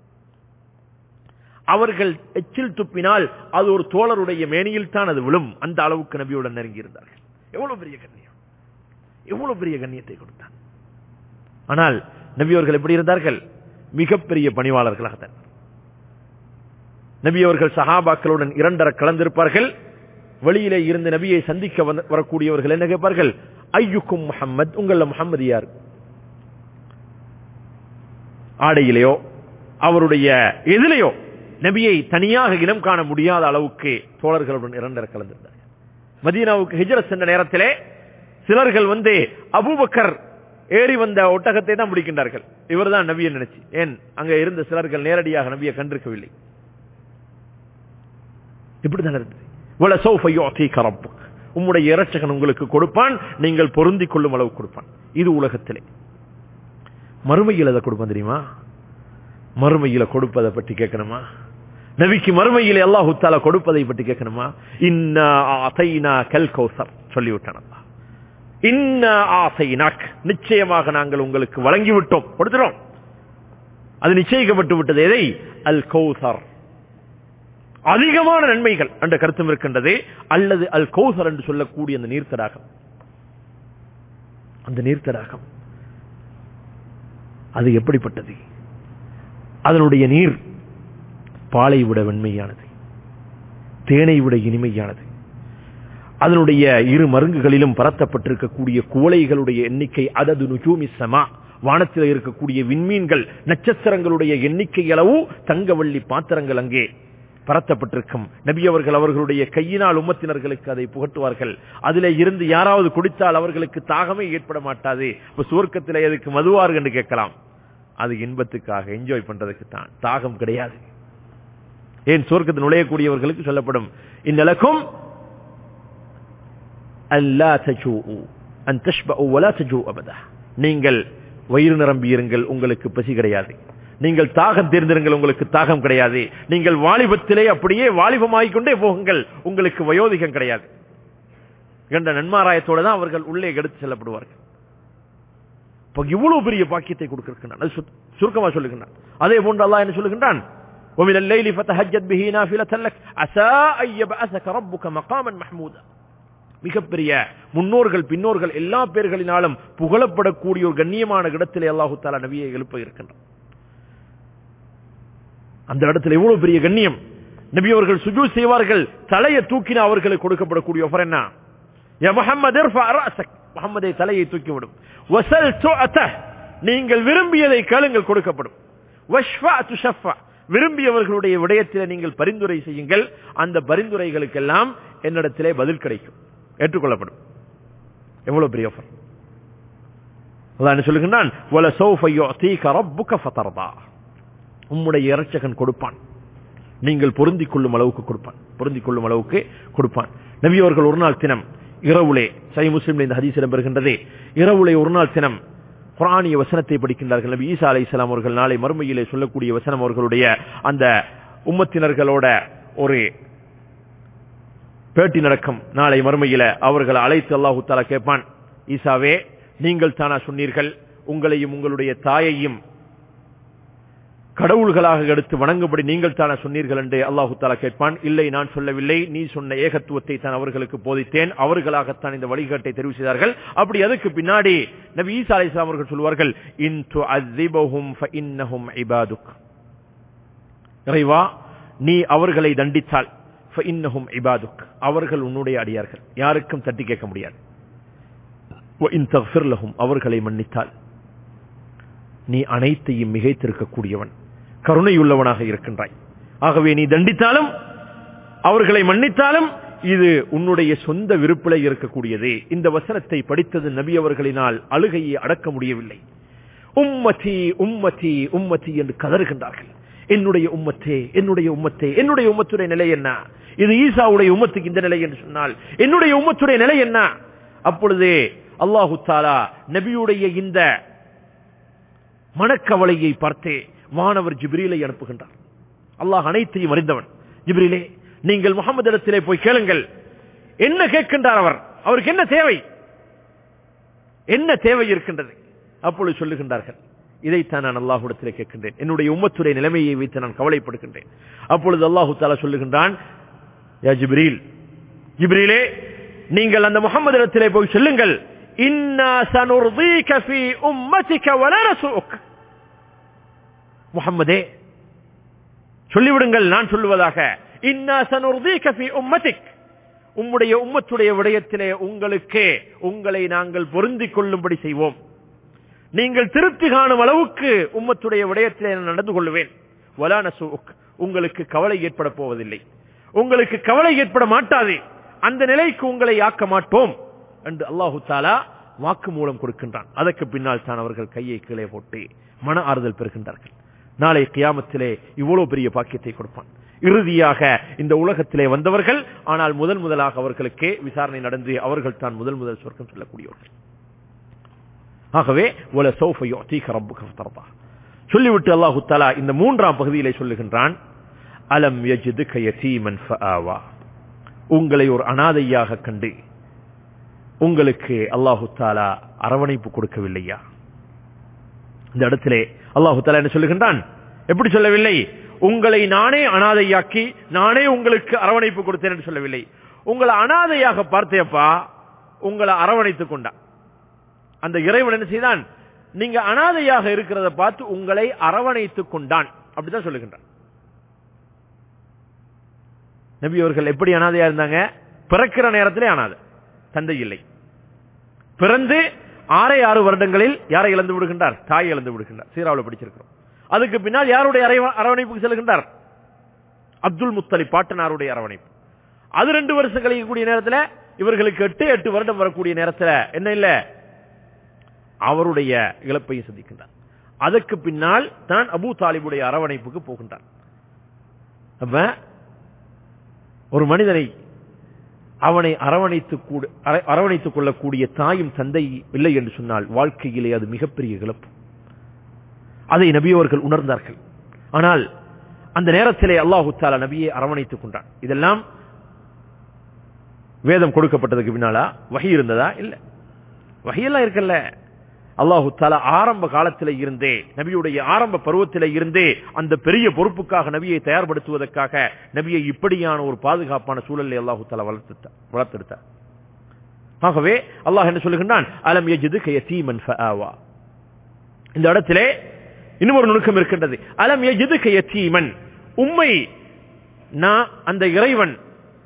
அவர்கள் எச்சில் துப்பினால் அது ஒரு தோழருடைய மேனியில் தான் அது விழும் அந்த அளவுக்கு நபியுடன் நெருங்கி இருந்தார்கள் எவ்வளவு பெரிய கண்ணியம் எவ்வளவு பெரிய கண்ணியத்தை கொடுத்தான் ஆனால் நபி அவர்கள் எப்படி இருந்தார்கள் மிகப்பெரிய பணிவாளர்களாக தான் நபி அவர்கள் சஹாபாக்களுடன் இரண்டர கலந்திருப்பார்கள் வெளியிலே இருந்து நபியை சந்திக்க வந்த- வரக்கூடியவர்கள் என்ன கேட்பார்கள் ஐயுக்கும் முஹம்மத் உங்கள முஹம்மது யார் ஆடையிலேயோ அவருடைய எதிலேயோ நபியை தனியாக இனம் காண முடியாத அளவுக்கு தோழர்களுடன் இரண்டர கலந்திருந்தார்கள் மதீனாவுக்கு ஹிஜ்ரத் சென்ற நேரத்திலே சிலர்கள் வந்து அபூபக்கர் ஏறி வந்த ஒட்டகத்தை தான் பிடிக்கின்றார்கள் இவர்தான் நபியை நினைச்சு ஏன் அங்க இருந்த சிலர்கள் நேரடியாக நபியை கண்டிருக்கவில்லை இப்படிதான் இருந்தது வல சௌஃப யுஅதீக ரப்புக். உம்முடைய இரட்சகன் உங்களுக்கு கொடுப்பான் நீங்கள் பொருந்திக் கொள்ளும் அளவு கொடுப்பான் இது உலகத்திலே மறுமையில் அதை கொடுப்பான் தெரியுமா மறுமையில கொடுப்பதை பற்றி கேட்கணுமா நபிக்கு மறுமையில அல்லாஹு தாலா கொடுப்பதை பற்றி கேட்கணுமா இன்னா ஆதைனா கல் கௌசர் சொல்லிவிட்டான் அல்லாஹ் இன்னா ஆசைனாக் நிச்சயமாக நாங்கள் உங்களுக்கு வழங்கிவிட்டோம் கொடுத்துறோம் அது நிச்சயிக்கப்பட்டு விட்டது எதை அல் கௌசர் அதிகமான நன்மைகள் என்ற கருத்தும் இருக்கின்றது அல்லது அல் கௌசர் என்று சொல்லக்கூடிய அந்த நீர்த்தடாகம் அந்த நீர்த்தடாகம் அது எப்படிப்பட்டது அதனுடைய நீர் பாலை விட வெண்மையானது தேனை விட இனிமையானது அதனுடைய இரு மருங்குகளிலும் பரத்தப்பட்டிருக்கக்கூடிய குவளைகளுடைய எண்ணிக்கை அதது நுஜூமி சமா வானத்தில் இருக்கக்கூடிய விண்மீன்கள் நட்சத்திரங்களுடைய எண்ணிக்கை அளவு தங்கவள்ளி பாத்திரங்கள் அங்கே பரத்தப்பட்டிருக்கும் நபி அவர்கள் அவர்களுடைய கையினால் உம்மத்தினர்களுக்கு அதை புகட்டுவார்கள் அதிலே இருந்து யாராவது குடித்தால் அவர்களுக்கு தாகமே ஏற்பட மாட்டாது இப்ப சுவர்க்கத்தில் எதுக்கு மதுவார்கள் என்று கேட்கலாம் அது இன்பத்துக்காக என்ஜாய் பண்றதுக்கு தான் தாகம் கிடையாது ஏன் சுவர்க்கத்தில் நுழையக்கூடியவர்களுக்கு சொல்லப்படும் இந்நிலக்கும் அல்லா தஜூ அன் தஷ்பஉ வலா தஜூ அபதா நீங்கள் வயிறு நிரம்பியிருங்கள் உங்களுக்கு பசி கிடையாது நீங்கள் தாகம் தேர்ந்திருங்கள் உங்களுக்கு தாகம் கிடையாது நீங்கள் வாலிபத்திலே அப்படியே வாலிபமாகிக் கொண்டே போகுங்கள் உங்களுக்கு வயோதிகம் கிடையாது என்ற நன்மாராயத்தோடு தான் அவர்கள் உள்ளே எடுத்து செல்லப்படுவார்கள் இப்போ இவ்வளவு பெரிய பாக்கியத்தை கொடுக்கின்றான் அது சுத்- சுருக்கமா சொல்லுகின்றான் அதே போன்று அல்லாஹ் என்ன சொல்லுகின்றான் ومن الليل فتهجد به نافلة لك عسى أن يبعثك ربك مقاما محمودا மிகப்பெரிய முன்னோர்கள் பின்னோர்கள் எல்லா பேர்களினாலும் புகழப்படக்கூடிய ஒரு கண்ணியமான இடத்திலே அல்லாஹு தாலா நபியை எழுப்ப இருக்கின்றான் அந்த இடத்துல எவ்வளவு பெரிய கண்ணியம் நபி அவர்கள் சுஜூ செய்வார்கள் தலையை தூக்கின அவர்களுக்கு கொடுக்கப்படக்கூடிய offer என்ன யா முஹம்மது இர்ஃபா ரஅஸக் முஹம்மதை தலையை தூக்கி விடும் வஸல் துஅத நீங்கள் விரும்பியதை கேளுங்கள் கொடுக்கப்படும் வஷ்ஃபா துஷஃபா விரும்பியவர்களுடைய விடயத்திலே நீங்கள் பரிந்துரை செய்யுங்கள் அந்த பரிந்துரைகளுக்கெல்லாம் என்னிடத்திலே பதில் கிடைக்கும் ஏற்றுக்கொள்ளப்படும் எவ்வளவு பெரிய offer அல்லாஹ் என்ன சொல்லுகிறான் வல சௌஃப யுஅதீக ரப்புக ஃபதர்தா உம்முடைய இறைச்சகன் கொடுப்பான் நீங்கள் பொருந்திக் கொள்ளும் அளவுக்கு கொடுப்பான் பொருந்திக் கொள்ளும் அளவுக்கு கொடுப்பான் நபி அவர்கள் ஒரு நாள் தினம் இரவுலே சை முஸ்லிம்ல இந்த ஹதீஸ் இடம்பெறுகின்றதே இரவுலே ஒரு நாள் தினம் குரானிய வசனத்தை படிக்கின்றார்கள் நபி ஈசா அலை அவர்கள் நாளை மறுமையிலே சொல்லக்கூடிய வசனம் அவர்களுடைய அந்த உம்மத்தினர்களோட ஒரு பேட்டி நடக்கும் நாளை மறுமையில அவர்களை அழைத்து அல்லாஹு தாலா கேட்பான் ஈசாவே நீங்கள் தானா சொன்னீர்கள் உங்களையும் உங்களுடைய தாயையும் கடவுள்களாக எடுத்து வணங்கும்படி நீங்கள் தானே சொன்னீர்கள் என்று அல்லாஹு தாலா கேட்பான் இல்லை நான் சொல்லவில்லை நீ சொன்ன ஏகத்துவத்தை தான் அவர்களுக்கு போதித்தேன் அவர்களாகத்தான் இந்த வழிகாட்டை தெரிவு செய்தார்கள் அப்படி அதுக்கு பின்னாடி நபி ஈசா அலைஹிஸ்ஸலாம் அவர்கள் சொல்வார்கள் இன் துஅذிபஹும் ஃபஇன்னஹும் இபாதுக் இறைவா நீ அவர்களை தண்டித்தால் ஃபஇன்னஹும் இபாதுக் அவர்கள் உன்னுடைய அடியார்கள் யாருக்கும் தட்டி கேட்க முடியாது وإن تغفر لهم அவர்களை மன்னித்தால் நீ அனைத்தையும் மிகைத்திருக்கக்கூடியவன் கருணையுள்ளவனாக இருக்கின்றாய் ஆகவே நீ தண்டித்தாலும் அவர்களை மன்னித்தாலும் இது உன்னுடைய சொந்த விருப்பில இருக்கக்கூடியது இந்த வசனத்தை படித்தது நபி அவர்களினால் அழுகையை அடக்க முடியவில்லை உம்மதி உம்மதி உம்மதி என்று கதறுகின்றார்கள் என்னுடைய உம்மத்தே என்னுடைய உம்மத்தே என்னுடைய உம்மத்துடைய நிலை என்ன இது ஈசாவுடைய உம்மத்துக்கு இந்த நிலை என்று சொன்னால் என்னுடைய உம்மத்துடைய நிலை என்ன அப்பொழுதே அல்லாஹு தாலா நபியுடைய இந்த மனக்கவலையை பார்த்தே வானவர் ஜிப்ரீலை அனுப்புகின்றார் அல்லாஹ் அனைத்தையும் அறிந்தவன் ஜிப்ரீலே நீங்கள் முகமது இடத்திலே போய் கேளுங்கள் என்ன கேட்கின்றார் அவர் அவருக்கு என்ன தேவை என்ன தேவை இருக்கின்றது அப்பொழுது சொல்லுகின்றார்கள் இதைத்தான் நான் அல்லாஹுடத்திலே கேட்கின்றேன் என்னுடைய உம்மத்துடைய நிலைமையை வைத்து நான் கவலைப்படுகின்றேன் அப்பொழுது அல்லாஹு தாலா சொல்லுகின்றான் யா ஜிப்ரீல் ஜிப்ரீலே நீங்கள் அந்த முகமது இடத்திலே போய் சொல்லுங்கள் இன்னா சனுர்தீக ஃபீ உம்மதிக வலா நசுக் முஹம்மதே சொல்லிவிடுங்கள் நான் சொல்லுவதாக இன்னா சனுர்தீக ஃபீ உம்மதிக் உம்முடைய உம்மத்துடைய விடயத்திலே உங்களுக்கு உங்களை நாங்கள் பொருந்திக் கொள்ளும்படி செய்வோம் நீங்கள் திருப்தி காணும் அளவுக்கு உம்மத்துடைய விடயத்திலே நான் நடந்து கொள்வேன் வலா நசுக் உங்களுக்கு கவலை ஏற்பட போவதில்லை உங்களுக்கு கவலை ஏற்பட மாட்டாது அந்த நிலைக்கு உங்களை ஆக்க மாட்டோம் என்று அல்லாஹு தாலா வாக்கு மூலம் கொடுக்கின்றான் அதற்கு பின்னால் தான் அவர்கள் கையை கீழே போட்டு மன ஆறுதல் பெறுகின்றார்கள் நாளை கியாமத்திலே இவ்வளவு பெரிய பாக்கியத்தை கொடுப்பான் இறுதியாக இந்த உலகத்திலே வந்தவர்கள் ஆனால் முதல் முதலாக அவர்களுக்கே விசாரணை நடந்து அவர்கள் தான் முதல் முதல் சொர்க்கம் சொல்லக்கூடியவர்கள் ஆகவே ஒல சௌஃபையோ தீக ரப்பு சொல்லிவிட்டு அல்லாஹு தாலா இந்த மூன்றாம் பகுதியிலே சொல்லுகின்றான் அலம் யஜிது கயதீமன் ஃபஆவா உங்களை ஒரு அனாதையாக கண்டு உங்களுக்கு அல்லாஹு தாலா அரவணைப்பு கொடுக்கவில்லையா இந்த இடத்திலே அல்லாஹு தாலா என்ன சொல்லுகின்றான் எப்படி சொல்லவில்லை உங்களை நானே அனாதையாக்கி நானே உங்களுக்கு அரவணைப்பு கொடுத்தேன் என்று சொல்லவில்லை உங்களை அனாதையாக பார்த்தேப்பா உங்களை அரவணைத்துக் கொண்டான் அந்த இறைவன் என்ன செய்தான் நீங்க அனாதையாக இருக்கிறத பார்த்து உங்களை அரவணைத்துக் கொண்டான் அப்படிதான் சொல்லுகின்றான் நபி அவர்கள் எப்படி அனாதையா இருந்தாங்க பிறக்கிற நேரத்திலே அனாதை தந்தை இல்லை பிறந்து ஆறே ஆறு வருடங்களில் யாரை இழந்து விடுகின்றார் தாயை இழந்து விடுகின்றார் சீராவில் படிச்சிருக்கிறோம் அதுக்கு பின்னால் யாருடைய அரை- அரவணைப்புக்கு செல்கின்றார் அப்துல் முத்தலி பாட்டனாருடைய அரவணைப்பு அது ரெண்டு வருஷம் கழிக்கக்கூடிய நேரத்தில் இவர்களுக்கு எட்டு எட்டு வருடம் வரக்கூடிய நேரத்தில் என்ன இல்ல அவருடைய இழப்பை சந்திக்கின்றார் அதற்கு பின்னால் தான் அபூ தாலிபுடைய அரவணைப்புக்கு போகின்றார் அப்ப ஒரு மனிதனை அவனை அரவணைத்து கூட அர- அரவணைத்துக் கொள்ளக்கூடிய தாயும் தந்தை இல்லை என்று சொன்னால் வாழ்க்கையிலே அது மிகப்பெரிய இழப்பு அதை நபியவர்கள் உணர்ந்தார்கள் ஆனால் அந்த நேரத்திலே அல்லாஹு தாலா நபியை அரவணைத்துக் கொண்டான் இதெல்லாம் வேதம் கொடுக்கப்பட்டதுக்கு பின்னாலா வகை இருந்ததா இல்ல வகையெல்லாம் இருக்கல்ல அல்லாஹு தாலா ஆரம்ப காலத்திலே இருந்தே நபியுடைய ஆரம்ப பருவத்திலே இருந்தே அந்த பெரிய பொறுப்புக்காக நபியை தயார்படுத்துவதற்காக நபியை இப்படியான ஒரு பாதுகாப்பான சூழலை அல்லாஹு தாலா வளர்த்துட்டார் வளர்த்தெடுத்தார் ஆகவே அல்லாஹ் என்ன சொல்லுகின்றான் அலம் யஜிது கயத்தீமன் ஃபஆவா இந்த இடத்திலே இன்னும் ஒரு நுணுக்கம் இருக்கின்றது அலம் யஜிது கயத்தீமன் உம்மை நான் அந்த இறைவன்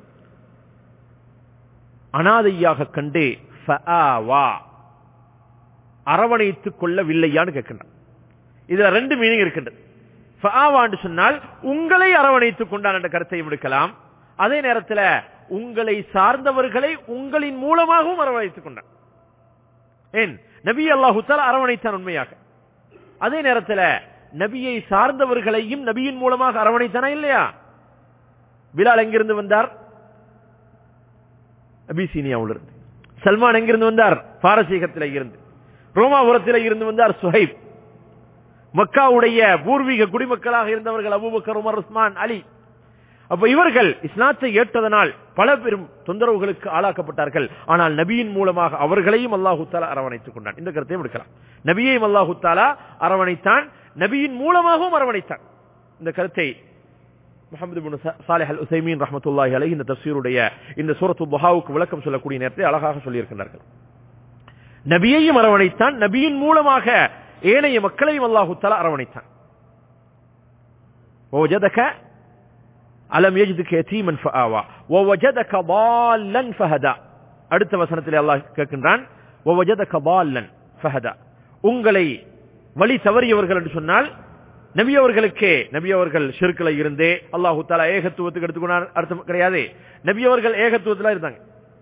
அனாதையாக கண்டு ஃபஆவா அரவணைத்துக் கொள்ளவில்லையான்னு கேட்கின்றான் இதுல ரெண்டு மீனிங் இருக்கின்றது ஃபஆவான்னு சொன்னால் உங்களை அரவணைத்துக் கொண்டான் என்ற கருத்தையும் எடுக்கலாம் அதே நேரத்தில் உங்களை சார்ந்தவர்களை உங்களின் மூலமாகவும் அரவணைத்துக் கொண்டான் ஏன் நபி அல்லாஹு தஆலா அரவணைத்தான் உண்மையாக அதே நேரத்தில் நபியை சார்ந்தவர்களையும் நபியின் மூலமாக அரவணைத்தானா இல்லையா பிலால் எங்கிருந்து வந்தார் அபிசீனியாவில் இருந்து சல்மான் எங்கிருந்து வந்தார் பாரசீகத்தில் இருந்து ரோமாபுரத்தில் இருந்து வந்தார் சுஹைப் மக்காவுடைய பூர்வீக குடிமக்களாக இருந்தவர்கள் அபூபக்கர் உமர் உஸ்மான் அலி அப்ப இவர்கள் இஸ்லாத்தை ஏற்றதனால் பல பெரும் தொந்தரவுகளுக்கு ஆளாக்கப்பட்டார்கள் ஆனால் நபியின் மூலமாக அவர்களையும் அல்லாஹு தாலா அரவணைத்துக் கொண்டான் இந்த கருத்தையும் எடுக்கலாம் நபியையும் அல்லாஹு தாலா அரவணைத்தான் நபியின் மூலமாகவும் அரவணைத்தான் இந்த கருத்தை முகமது பின் சாலிஹ் அல் உசைமீன் ரஹமத்துல்லாஹி அலைஹி இந்த தஃசீருடைய இந்த சூரத்து புஹாவுக்கு விளக்கம் சொல்லக்கூடிய நேரத்தை அழகாக சொல்லியிருக்கிறார்கள் நபியையும் அரவணைத்தான் நபியின் மூலமாக ஏனைய மக்களையும் அல்லாஹு தஆலா அரவணைத்தான் ووجدك அலம் يجدك يتيما فآوى ووجدك ضالا فهدى அடுத்த வசனத்தில் அல்லாஹ் கேட்கின்றான் ووجدك ضالا فهدى உங்களை வழி தவறியவர்கள் என்று சொன்னால் நபி அவர்களுக்கே நபி அவர்கள் ஷிர்க்ல இருந்தே அல்லாஹு தாலா ஏகத்துவத்துக்கு எடுத்துக்கொண்டார் அர்த்தம் கிடையாது நபி அவர்கள் ஏகத்துவத்துல இருந்தாங்க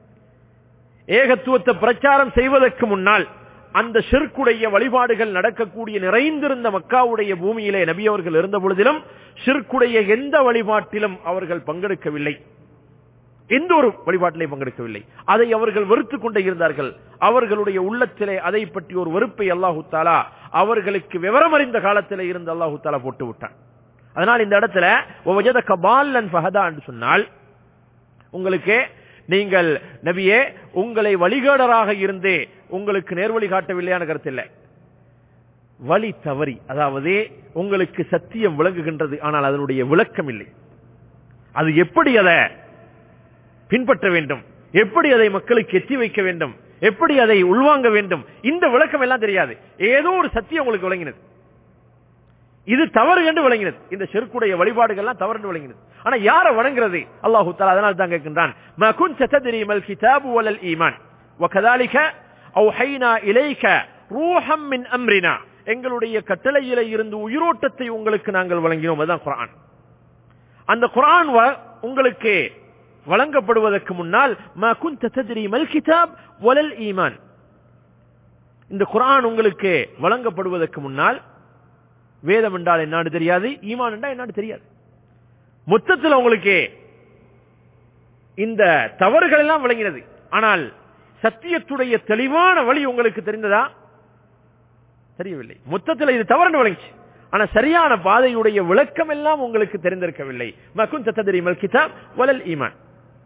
ஏகத்துவத்தை பிரச்சாரம் செய்வதற்கு முன்னால் அந்த ஷிர்க்குடைய வழிபாடுகள் நடக்கக்கூடிய நிறைந்திருந்த மக்காவுடைய பூமியிலே நபி அவர்கள் இருந்த பொழுதிலும் ஷிர்க்குடைய எந்த வழிபாட்டிலும் அவர்கள் பங்கெடுக்கவில்லை எந்த ஒரு வழிபாட்டிலே பங்கெடுக்கவில்லை அதை அவர்கள் வெறுத்துக் கொண்டே இருந்தார்கள் அவர்களுடைய உள்ளத்திலே அதை பற்றி ஒரு வெறுப்பை அல்லாஹு தாலா அவர்களுக்கு விவரம் அறிந்த காலத்திலே இருந்து அல்லாஹு தாலா போட்டு விட்டான் அதனால் இந்த இடத்துல ஒவ்வொரு கபாலன் ஃபஹதா என்று சொன்னால் உங்களுக்கு நீங்கள் நபியே உங்களை வழிகாடராக இருந்தே உங்களுக்கு நேர்வழி காட்டவில்லையான கருத்து இல்லை வழி தவறி அதாவது உங்களுக்கு சத்தியம் விளங்குகின்றது ஆனால் அதனுடைய விளக்கம் இல்லை அது எப்படி அதை பின்பற்ற வேண்டும் எப்படி அதை மக்களுக்கு எத்தி வைக்க வேண்டும் எப்படி அதை உள்வாங்க வேண்டும் இந்த விளக்கம் எல்லாம் தெரியாது ஏதோ ஒரு சத்தியம் உங்களுக்கு விளங்கினது இது தவறு என்று விளங்கினது இந்த செருக்குடைய வழிபாடுகள்லாம் தவறு என்று விளங்கினது ஆனா யார வணங்குறது அல்லாஹு தாலா அதனால் தான் கேட்கின்றான் ما كنت تدري ما الكتاب ولا الايمان وكذلك اوحينا اليك روحا من امرنا எங்களுடைய கட்டளையில இருந்து உயிரோட்டத்தை உங்களுக்கு நாங்கள் வழங்கினோம் அதுதான் குர்ஆன் அந்த குர்ஆன் வ- உங்களுக்கு வழங்கப்படுவதற்கு முன்னால் ما كنت تدري ما الكتاب ولا الايمان இந்த குர்ஆன் உங்களுக்கு வழங்கப்படுவதற்கு முன்னால் வேதம் என்றால் என்னன்னு தெரியாது ஈமான் என்றால் என்னன்னு தெரியாது மொத்தத்தில் உங்களுக்கு இந்த தவறுகள் எல்லாம் விளங்கினது ஆனால் சத்தியத்துடைய தெளிவான வழி உங்களுக்கு தெரிந்ததா தெரியவில்லை மொத்தத்தில் இது தவறுன்னு விளங்கிச்சு ஆனா சரியான பாதையுடைய விளக்கம் எல்லாம் உங்களுக்கு தெரிந்திருக்கவில்லை மகுன் தத்தரிமல் கிதாப் வலல் ஈமான்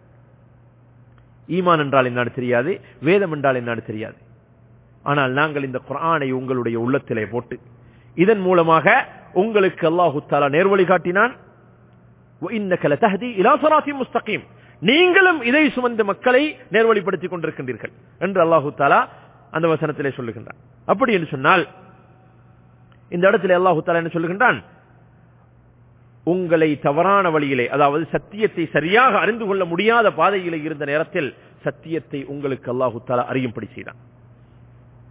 ஈமான் என்றால் என்னன்னு தெரியாது வேதம் என்றால் என்னன்னு தெரியாது ஆனால் நாங்கள் இந்த குர்ஆனை உங்களுடைய உள்ளத்திலே போட்டு இதன் மூலமாக உங்களுக்கு அல்லாஹு தாலா நேர்வழி காட்டினான் وَإِنَّكَ لَتَهْدِي إِلَى صِرَاطٍ مُسْتَقِيمٍ நீங்களும் இதை சுமந்த மக்களை நேர்வழிப்படுத்திக் கொண்டிருக்கின்றீர்கள் என்று அல்லாஹு தாலா அந்த வசனத்திலே சொல்லுகின்றான் அப்படி என்று சொன்னால் இந்த இடத்திலே அல்லாஹு தாலா என்ன சொல்லுகின்றான் உங்களை தவறான வழியிலே அதாவது சத்தியத்தை சரியாக அறிந்து கொள்ள முடியாத பாதையிலே இருந்த நேரத்தில் சத்தியத்தை உங்களுக்கு அல்லாஹு தாலா அறியும்படி செய்தான்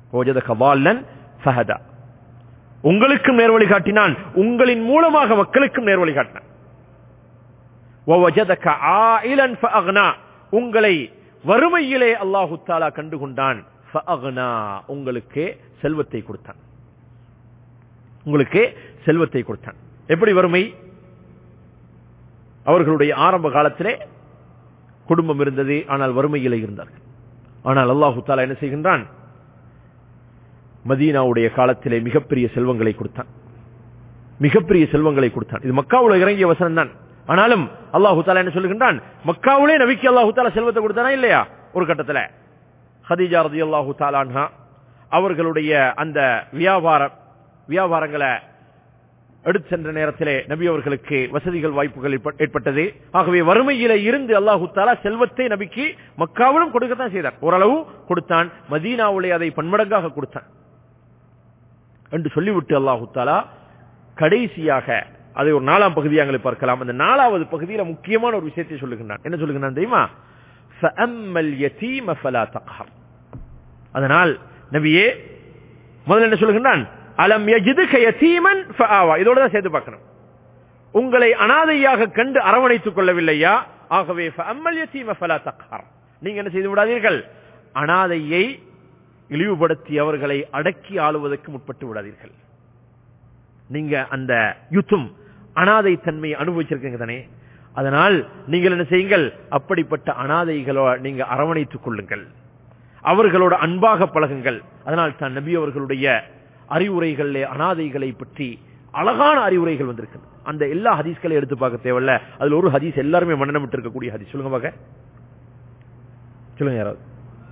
وَوَجَدَكَ ضَالًّا فَهَدَى உங்களுக்கும் நேர்வழி காட்டினான் உங்களின் மூலமாக மக்களுக்கும் நேர்வழி காட்டினான் وَوَجَدَكَ عَائِلًا فَأَغْنَى உங்களை வறுமையிலே அல்லாஹு தாலா கண்டுகொண்டான் فَأَغْنَى உங்களுக்கு செல்வத்தை கொடுத்தான் உங்களுக்கு செல்வத்தை கொடுத்தான் எப்படி வறுமை அவர்களுடைய ஆரம்ப காலத்திலே குடும்பம் இருந்தது ஆனால் வறுமையிலே இருந்தார்கள் ஆனால் அல்லாஹு தாலா என்ன செய்கின்றான் மதீனாவுடைய காலத்திலே மிகப்பெரிய செல்வங்களை கொடுத்தான் மிகப்பெரிய செல்வங்களை கொடுத்தான் இது மக்காவுல இறங்கிய வசனம் தான் ஆனாலும் அல்லாஹு தாலா என்ன சொல்லுகின்றான் மக்காவுலே நபிக்கு அல்லாஹு தாலா செல்வத்தை கொடுத்தானா இல்லையா ஒரு கட்டத்துல ஹதீஜா ரதி அல்லாஹு தாலான்ஹா அவர்களுடைய அந்த வியாபார வியாபாரங்களை எடுத்து சென்ற நேரத்திலே நபி அவர்களுக்கு வசதிகள் வாய்ப்புகள் ஏற்ப- ஏற்பட்டது ஆகவே வறுமையில இருந்து அல்லாஹு தாலா செல்வத்தை நபிக்கு மக்காவிலும் கொடுக்கத்தான் செய்தார் ஓரளவு கொடுத்தான் மதீனாவிலே அதை பன்மடங்காக கொடுத்தான் என்று சொல்லிவிட்டு அல்லாஹு தாலா கடைசியாக அதை ஒரு நாலாம் பகுதியாக பார்க்கலாம் அந்த நாலாவது பகுதியில முக்கியமான ஒரு விஷயத்தை சொல்லுகின்றான் என்ன சொல்லுகின்றான் தெரியுமா فَأَمَّا الْيَتِيمَ فَلَا تَقْهَرْ அதனால் நபியே முதல்ல என்ன சொல்லுகின்றான் அலம் யஜிதுக யதீமன் ஃபஆவா இதோட தான் சேர்த்து பார்க்கணும் உங்களை அனாதையாக கண்டு அரவணைத்துக் கொள்ளவில்லையா ஆகவே ஃபஅம்மல் யதீம ஃபலா தக்ஹர் நீங்க என்ன செய்து விடாதீர்கள் அனாதையை இழிவுபடுத்தி அவர்களை அடக்கி ஆளுவதற்கு முற்பட்டு விடாதீர்கள் நீங்க அந்த யுத்தம் அனாதை தன்மையை அனுபவிச்சிருக்கீங்க தானே அதனால் நீங்கள் என்ன செய்யுங்கள் அப்படிப்பட்ட அனாதைகளோ நீங்க அரவணைத்துக் கொள்ளுங்கள் அவர்களோட அன்பாக பழகுங்கள் அதனால் தான் நபி அவர்களுடைய அறிவுரைகளிலே அனாதைகளை பற்றி அழகான அறிவுரைகள் வந்திருக்கு அந்த எல்லா ஹதீஸ்களையும் எடுத்து பார்க்க தேவையில்ல அதுல ஒரு ஹதீஸ் எல்லாருமே மன்னமிட்டு இருக்கக்கூடிய ஹதீஸ் சொல்லுங்க பாக்க சொல்லுங்க யாராவது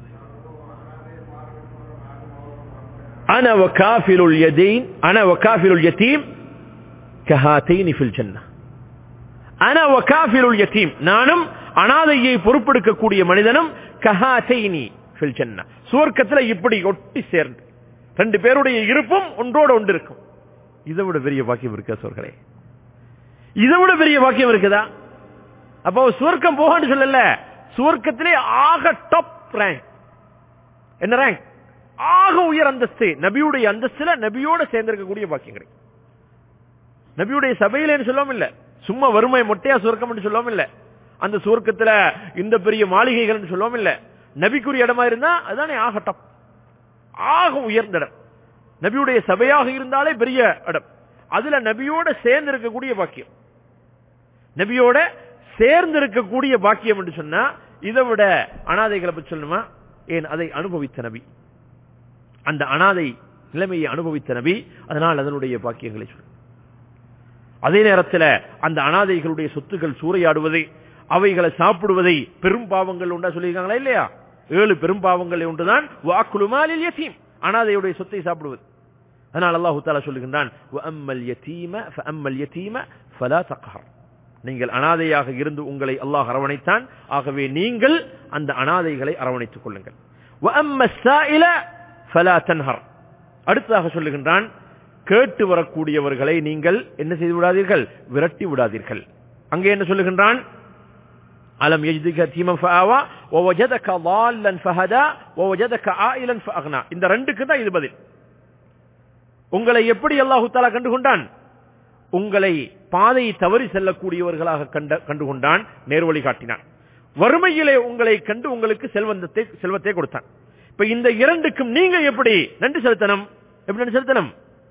أنا وكافل اليدين أنا وكافل اليتيم كهاتين في الجنة أنا وكافل اليتيم நானும் அனாதையை பொறுப்பெடுக்கக்கூடிய மனிதனும் கஹாத்தைனி ஃபில் ஜன்னா சுவர்க்கத்துல இப்படி ஒட்டி சேர்ந்து ரெண்டு பேருடைய இருப்பும் ஒன்றோட ஒன்று இருக்கும் இதை விட பெரிய பாக்கியம் இருக்கா சோர்களே இதை விட பெரிய பாக்கியம் இருக்குதா அப்போ சுவர்க்கம் போகன்னு சொல்லல சுவர்க்கத்திலே ஆக டாப் ரேங்க் என்ன ரேங்க் ஆக உயர் அந்தஸ்து நபியுடைய அந்தஸ்துல நபியோட சேர்ந்திருக்கக்கூடிய பாக்கியம் கிடைக்கும் நபியுடைய சபையில சொல்லாம இல்ல சும்மா வறுமை மொட்டையா சுவர்க்கம் சொல்லாம இல்ல அந்த சுவர்க்கத்துல இந்த பெரிய மாளிகைகள் சொல்லாம இல்ல நபிக்குரிய இடமா இருந்தா அதுதானே ஆக டாப் ஆக உயர்ந்த இடம் நபியுடைய சபையாக இருந்தாலே பெரிய இடம் அதுல நபியோட சேர்ந்து இருக்கக்கூடிய பாக்கியம் நபியோட சேர்ந்து இருக்கக்கூடிய பாக்கியம் என்று சொன்னா இதை விட அனாதைகளை பற்றி சொல்லணுமா ஏன் அதை அனுபவித்த நபி அந்த அனாதை நிலைமையை அனுபவித்த நபி அதனால் அதனுடைய பாக்கியங்களை சொல்ல அதே நேரத்தில் அந்த அனாதைகளுடைய சொத்துக்கள் சூறையாடுவதை அவைகளை சாப்பிடுவதை பெரும் பாவங்கள் உண்டா சொல்லியிருக்காங்களா இல்லையா ஏழு பெரும் பாவங்கள் ஒன்றுதான் வாக்குலுமாலில் யதீம் அனாதையுடைய சொத்தை சாப்பிடுவது அதனால் அல்லாஹு தாலா சொல்லுகின்றான் வஅம்மல் யதீம ஃபஅம்மல் யதீம ஃபலா தக்ஹர் நீங்கள் அனாதையாக இருந்து உங்களை அல்லாஹ் அரவணைத்தான் ஆகவே நீங்கள் அந்த அனாதைகளை அரவணைத்துக் கொள்ளுங்கள் வஅம்ம ஸாயில ஃபலா தன்ஹர் அடுத்ததாக சொல்லுகின்றான் கேட்டு வரக்கூடியவர்களை நீங்கள் என்ன செய்து விடாதீர்கள் விரட்டி விடாதீர்கள் அங்கே என்ன சொல்லுகின்றான் அலம் யஜ்திக தீமம் ஃபஆவா வவஜதக ضالًا فهدى ووجدك عائلا فاغنى இந்த ரெண்டுக்கு தான் இது பதில் உங்களை எப்படி அல்லாஹு தஆலா கண்டுகொண்டான் உங்களை பாதை தவறி செல்லக்கூடியவர்களாக கண்ட கண்டுகொண்டான் நேர்வழி காட்டினான் வறுமையிலே உங்களை கண்டு உங்களுக்கு செல்வந்தத்தை செல்வத்தை கொடுத்தான் இப்ப இந்த இரண்டுக்கும் நீங்க எப்படி நன்றி செலுத்தணும் எப்படி நன்றி செலுத்தணும்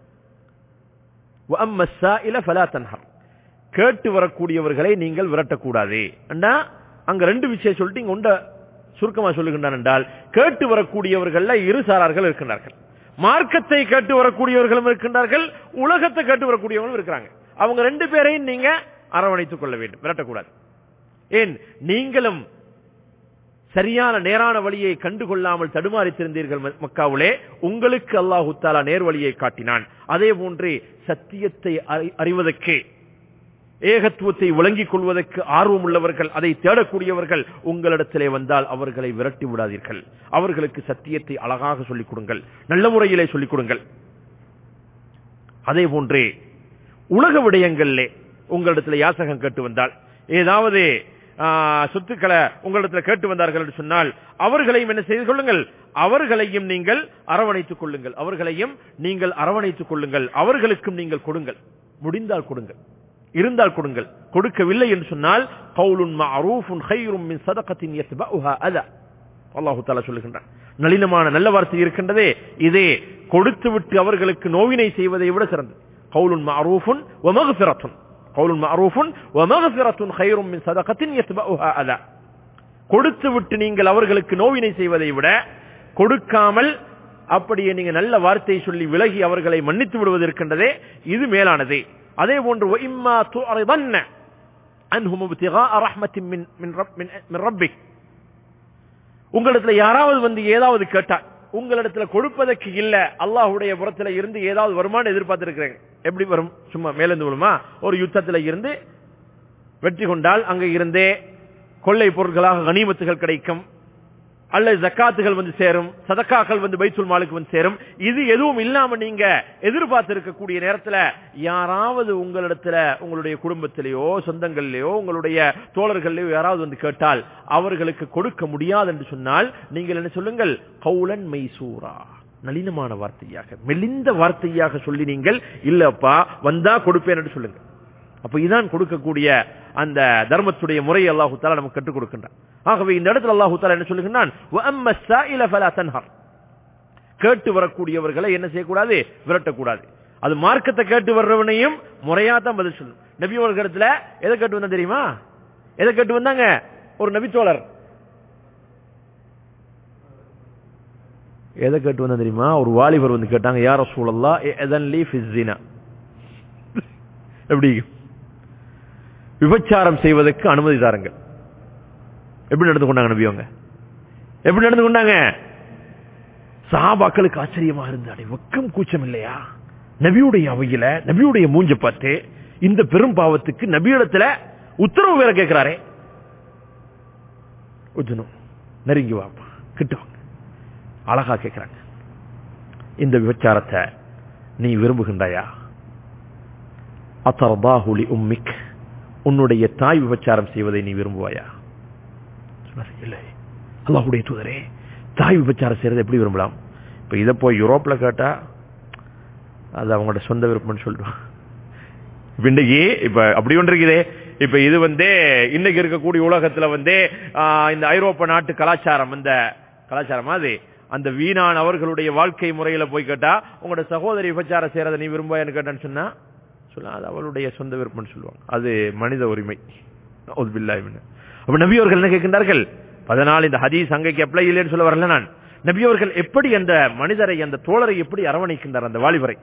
وَأَمَّا السَّائِلَ فَلَا تَنْهَرْ கேட்டு வரக்கூடியவர்களை நீங்கள் விரட்டக்கூடாது அண்ணா அங்க ரெண்டு விஷயம் சொல்லிட்டு இங்க உண்ட சுருக்கமா சொல்லுகின்றான் என்றால் கேட்டு வரக்கூடியவர்கள்ல இரு சாரார்கள் இருக்கின்றார்கள் மார்க்கத்தை கேட்டு வரக்கூடியவர்களும் இருக்கின்றார்கள் உலகத்தை கேட்டு வரக்கூடியவர்களும் இருக்கிறாங்க அவங்க ரெண்டு பேரையும் நீங்க அரவணைத்துக் கொள்ள வேண்டும் விரட்டக்கூடாது ஏன் நீங்களும் சரியான நேரான வழியை கண்டுகொள்ளாமல் தடுமாறித்திருந்தீர்கள் ம- மக்காவிலே உங்களுக்கு அல்லாஹு தாலா நேர்வழியை காட்டினான் அதே போன்று சத்தியத்தை அறி- அறிவதற்கு ஏகத்துவத்தை விளங்கிக் கொள்வதற்கு ஆர்வம் உள்ளவர்கள் அதை தேடக்கூடியவர்கள் உங்களிடத்திலே வந்தால் அவர்களை விரட்டி விடாதீர்கள் அவர்களுக்கு சத்தியத்தை அழகாக சொல்லிக் கொடுங்கள் நல்ல முறையிலே சொல்லிக் கொடுங்கள் அதே போன்றே உலக விடயங்களிலே உங்களிடத்தில் யாசகம் கேட்டு வந்தால் ஏதாவது ஆ, சொத்துக்களை உங்களிடத்துல கேட்டு வந்தார்கள் என்று சொன்னால் அவர்களையும் என்ன செய்து கொள்ளுங்கள் அவர்களையும் நீங்கள் அரவணைத்துக் கொள்ளுங்கள் அவர்களையும் நீங்கள் அரவணைத்துக் கொள்ளுங்கள் அவர்களுக்கும் நீங்கள் கொடுங்கள் முடிந்தால் கொடுங்கள் இருந்தால் கொடுங்கள் கொடுக்கவில்லை என்று சொன்னால் கவுலுன் மஅரூஃபுன் கைரும் மின் சதகத்தின் யத்பஉஹா அதா அல்லாஹு தாலா சொல்லுகின்றான் நளினமான நல்ல வார்த்தை இருக்கின்றதே இதே கொடுத்து விட்டு அவர்களுக்கு நோவினை செய்வதை விட சிறந்தது கவுலுன் மஅரூஃபுன் வ மக்ஃபிரத்துன் கவுலுன் மஅரூஃபுன் வ மக்ஃபிரத்துன் கைரும் மின் சதகத்தின் யத்பஉஹா அதா கொடுத்து விட்டு நீங்கள் அவர்களுக்கு நோவினை செய்வதை விட கொடுக்காமல் அப்படியே நீங்க நல்ல வார்த்தை சொல்லி விலகி அவர்களை மன்னித்து விடுவது இருக்கின்றதே இது மேலானது அதே போன்று وَإِمَّا تُعْرِضَنَّ عَنْهُمُ ابْتِغَاءَ رَحْمَةٍ مِّن مِّن رَّبِّ مِّن مِّن رَّبِّكَ உங்களிடத்துல யாராவது வந்து ஏதாவது கேட்டா உங்களிடத்துல கொடுப்பதற்கு இல்ல அல்லாஹ்வுடைய புறத்துல இருந்து ஏதாவது வருமானம் எதிர்பார்த்து இருக்கிறேன் எப்படி வரும் சும்மா மேலிருந்து விழுமா ஒரு யுத்தத்துல இருந்து வெற்றி கொண்டால் அங்க இருந்தே கொள்ளை பொருட்களாக கனிமத்துகள் கிடைக்கும் அல்லது ஜக்காத்துகள் வந்து சேரும் சதக்காக்கள் வந்து பைத்துல் மாலுக்கு வந்து சேரும் இது எதுவும் இல்லாம நீங்க எதிர்பார்த்து இருக்கக்கூடிய நேரத்துல யாராவது உங்களிடத்துல உங்களுடைய குடும்பத்திலேயோ சொந்தங்கள்லயோ உங்களுடைய தோழர்கள்லயோ யாராவது வந்து கேட்டால் அவர்களுக்கு கொடுக்க முடியாது என்று சொன்னால் நீங்கள் என்ன சொல்லுங்கள் கவுலன் மைசூரா நளினமான வார்த்தையாக மெலிந்த வார்த்தையாக சொல்லி நீங்கள் இல்லப்பா வந்தா கொடுப்பேன் என்று சொல்லுங்க அப்ப இதான் கொடுக்கக்கூடிய அந்த தர்மத்துடைய முறையை அல்லாஹு தாலா நமக்கு கற்றுக் கொடுக்கின்றான் ஆகவே இந்த இடத்துல அல்லாஹு தாலா என்ன சொல்லுகின்றான் "வஅம்ம السَّائِلَ فَلَا تَنْهَرْ." கேட்டு வரக்கூடியவர்களை என்ன செய்யக்கூடாது விரட்டக்கூடாது அது மார்க்கத்தை கேட்டு வர்றவனையும் முறையா தான் பதில் சொல்லணும் நபி வர்க்கத்துல எதை கேட்டு வந்தா தெரியுமா எதை கேட்டு வந்தாங்க ஒரு நபித்தோழர் எதை கேட்டு வந்தா தெரியுமா ஒரு வாலிபர் வந்து கேட்டாங்க யார் ரசூலல்லா எதன் லீ ஃபிஸ்ஸினா எப்படி விபச்சாரம் செய்வதற்கு அனுமதி தாருங்கள் எப்படி நடந்து கொண்டாங்க நபி அவங்க எப்படி நடந்து கொண்டாங்க சஹாபாக்களுக்கு ஆச்சரியமா இருந்தாடே வெக்கம் கூச்சம் இல்லையா நபியுடைய அவையில நபியுடைய மூஞ்ச பார்த்து இந்த பெரும் பாவத்துக்கு நபியிடத்துல உத்தரவு வேற கேட்கிறாரே உஜ்ஜனும் நெருங்கி வாப்பா கிட்ட வாங்க அழகா கேட்கிறாங்க இந்த விபச்சாரத்தை நீ விரும்புகின்றாயா அத்தர்தாஹுலி உம்மிக் உன்னுடைய தாய் விபச்சாரம் செய்வதை நீ விரும்புவாயா சொன்னாரு, இல்லை அல்லாஹ்வுடைய தூதரே தாய் விபச்சாரம் செய்யறதை எப்படி விரும்பலாம் இப்ப இதை போய் யூரோப்ல கேட்டா அது அவங்களோட சொந்த விருப்பம்னு சொல்லுவான் இப்ப இன்னைக்கு இப்ப அப்படி ஒன்று இருக்குதே இப்ப இது வந்து இன்னைக்கு இருக்கக்கூடிய உலகத்துல வந்து ஆஹ், இந்த ஐரோப்பா நாட்டு கலாச்சாரம் இந்த கலாச்சாரம் அது அந்த வீணான் அவர்களுடைய வாழ்க்கை முறையில போய் கேட்டா உங்களோட சகோதரி விபச்சாரம் செய்யறதை நீ விரும்புவான்னு கேட்டான்னு சொன்னா சொல்ல அது அவளுடைய சொந்த விருப்பம்னு சொல்லுவாங்க அது மனித உரிமை நவுது பில்லாஹி மின்ஹு. அப்ப நபி அவர்கள் என்ன கேட்கின்றார்கள் அதனால் இந்த ஹதீஸ் அங்கைக்கு அப்ளை இல்லைன்னு சொல்ல வரல நான் நபி அவர்கள் எப்படி அந்த மனிதரை அந்த தோழரை எப்படி அரவணைக்கின்றார் அந்த வாலிபரை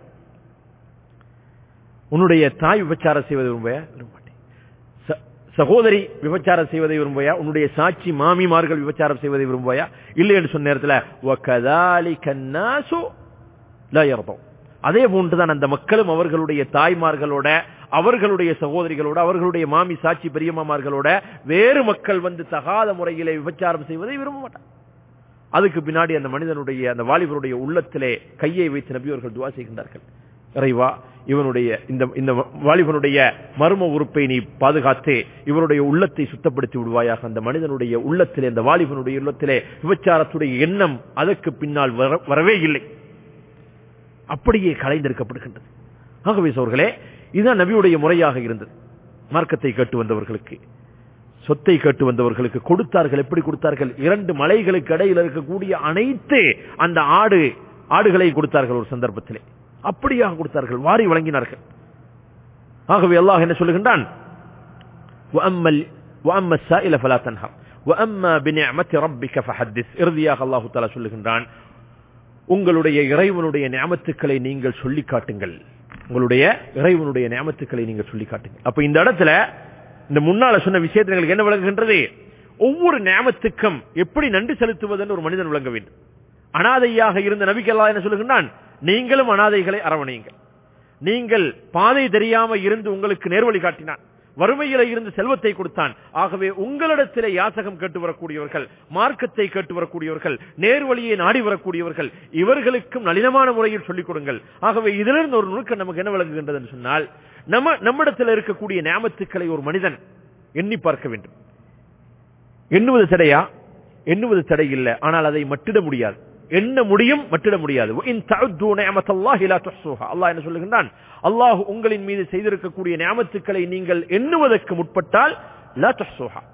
உன்னுடைய தாய் விபச்சாரம் செய்வதை விரும்புயா விரும்ப மாட்டேன். ச- சகோதரி விபச்சாரம் செய்வதை விரும்புயா உன்னுடைய சாட்சி மாமிமார்கள் விபச்சாரம் செய்வதை விரும்புவாயா இல்லை என்று சொன்ன நேரத்தில் وَكَذَلِكَ النَّاسُ لَا يَرْضَوْا. அதே போன்றுதான் அந்த மக்களும் அவர்களுடைய தாய்மார்களோட அவர்களுடைய சகோதரிகளோட அவர்களுடைய மாமி சாட்சி பெரியம்மார்களோட வேறு மக்கள் வந்து தகாத முறையிலே விபச்சாரம் செய்வதை விரும்ப மாட்டார் அதுக்கு பின்னாடி அந்த மனிதனுடைய அந்த வாலிபருடைய உள்ளத்திலே கையை வைத்து நபியவர்கள் துவா செய்கின்றார்கள் இறைவா இவனுடைய இந்த இந்த வாலிபனுடைய மர்ம உறுப்பை நீ பாதுகாத்து இவனுடைய உள்ளத்தை சுத்தப்படுத்தி விடுவாயாக அந்த மனிதனுடைய உள்ளத்திலே அந்த வாலிபனுடைய உள்ளத்திலே விபச்சாரத்துடைய எண்ணம் அதற்கு பின்னால் வர- வரவே இல்லை அப்படியே கலைந்தெடுக்கப்படுகின்றது ஆகவே சோர்களே இதுதான் நபியுடைய முறையாக இருந்தது மார்க்கத்தை கேட்டு வந்தவர்களுக்கு சொத்தை கேட்டு வந்தவர்களுக்கு கொடுத்தார்கள் எப்படி கொடுத்தார்கள் இரண்டு மலைகளுக்கு இடையில் இருக்கக்கூடிய அனைத்து அந்த ஆடு ஆடுகளை கொடுத்தார்கள் ஒரு சந்தர்ப்பத்திலே அப்படியாக கொடுத்தார்கள் வாரி வழங்கினார்கள் ஆகவே அல்லாஹ் என்ன சொல்லுகின்றான் وأما ال- وأما السائل فلا تنهر وأما بنعمة ربك فحدث இறுதியாக அல்லாஹ் தஆலா சொல்லுகின்றான் உங்களுடைய இறைவனுடைய நியமத்துக்களை நீங்கள் சொல்லி காட்டுங்கள் உங்களுடைய இறைவனுடைய நியமத்துக்களை நீங்கள் சொல்லி காட்டுங்கள் அப்ப இந்த இடத்துல இந்த முன்னால சொன்ன விஷயத்தில் எங்களுக்கு என்ன விளங்குகின்றது ஒவ்வொரு நியமத்துக்கும் எப்படி நன்றி செலுத்துவதென்று ஒரு மனிதன் விளங்க வேண்டும் அனாதையாக இருந்த நபிக்கல்லா என்ன சொல்லுகின்றான் நீங்களும் அனாதைகளை அரவணையுங்கள் நீங்கள் பாதை தெரியாம இருந்து உங்களுக்கு நேர்வழி காட்டினான் வறுமையில இருந்து செல்வத்தை கொடுத்தான் ஆகவே உங்களிடத்திலே யாசகம் கேட்டு வரக்கூடியவர்கள் மார்க்கத்தை கேட்டு வரக்கூடியவர்கள் நேர்வழியை நாடி வரக்கூடியவர்கள் இவர்களுக்கும் நளினமான முறையில் சொல்லிக் கொடுங்கள் ஆகவே இதிலிருந்து ஒரு நுணுக்கம் நமக்கு என்ன விளங்குகின்றது என்று சொன்னால் நம்ம நம்மிடத்தில் இருக்கக்கூடிய நியமத்துக்களை ஒரு மனிதன் எண்ணி பார்க்க வேண்டும் எண்ணுவது தடையா எண்ணுவது தடை இல்ல ஆனால் அதை மட்டிட முடியாது எண்ண முடியும் மட்டிட முடியாது இன் தஅது நிஅமத்தல்லாஹி லா துஹ்ஸூஹா அல்லாஹ் என்ன சொல்லுகின்றான் அல்லாஹ் உங்களின் மீது செய்திருக்கக்கூடிய நியமத்துக்களை நீங்கள் எண்ணுவதற்கு முற்பட்டால் லா துஹ்ஸூஹா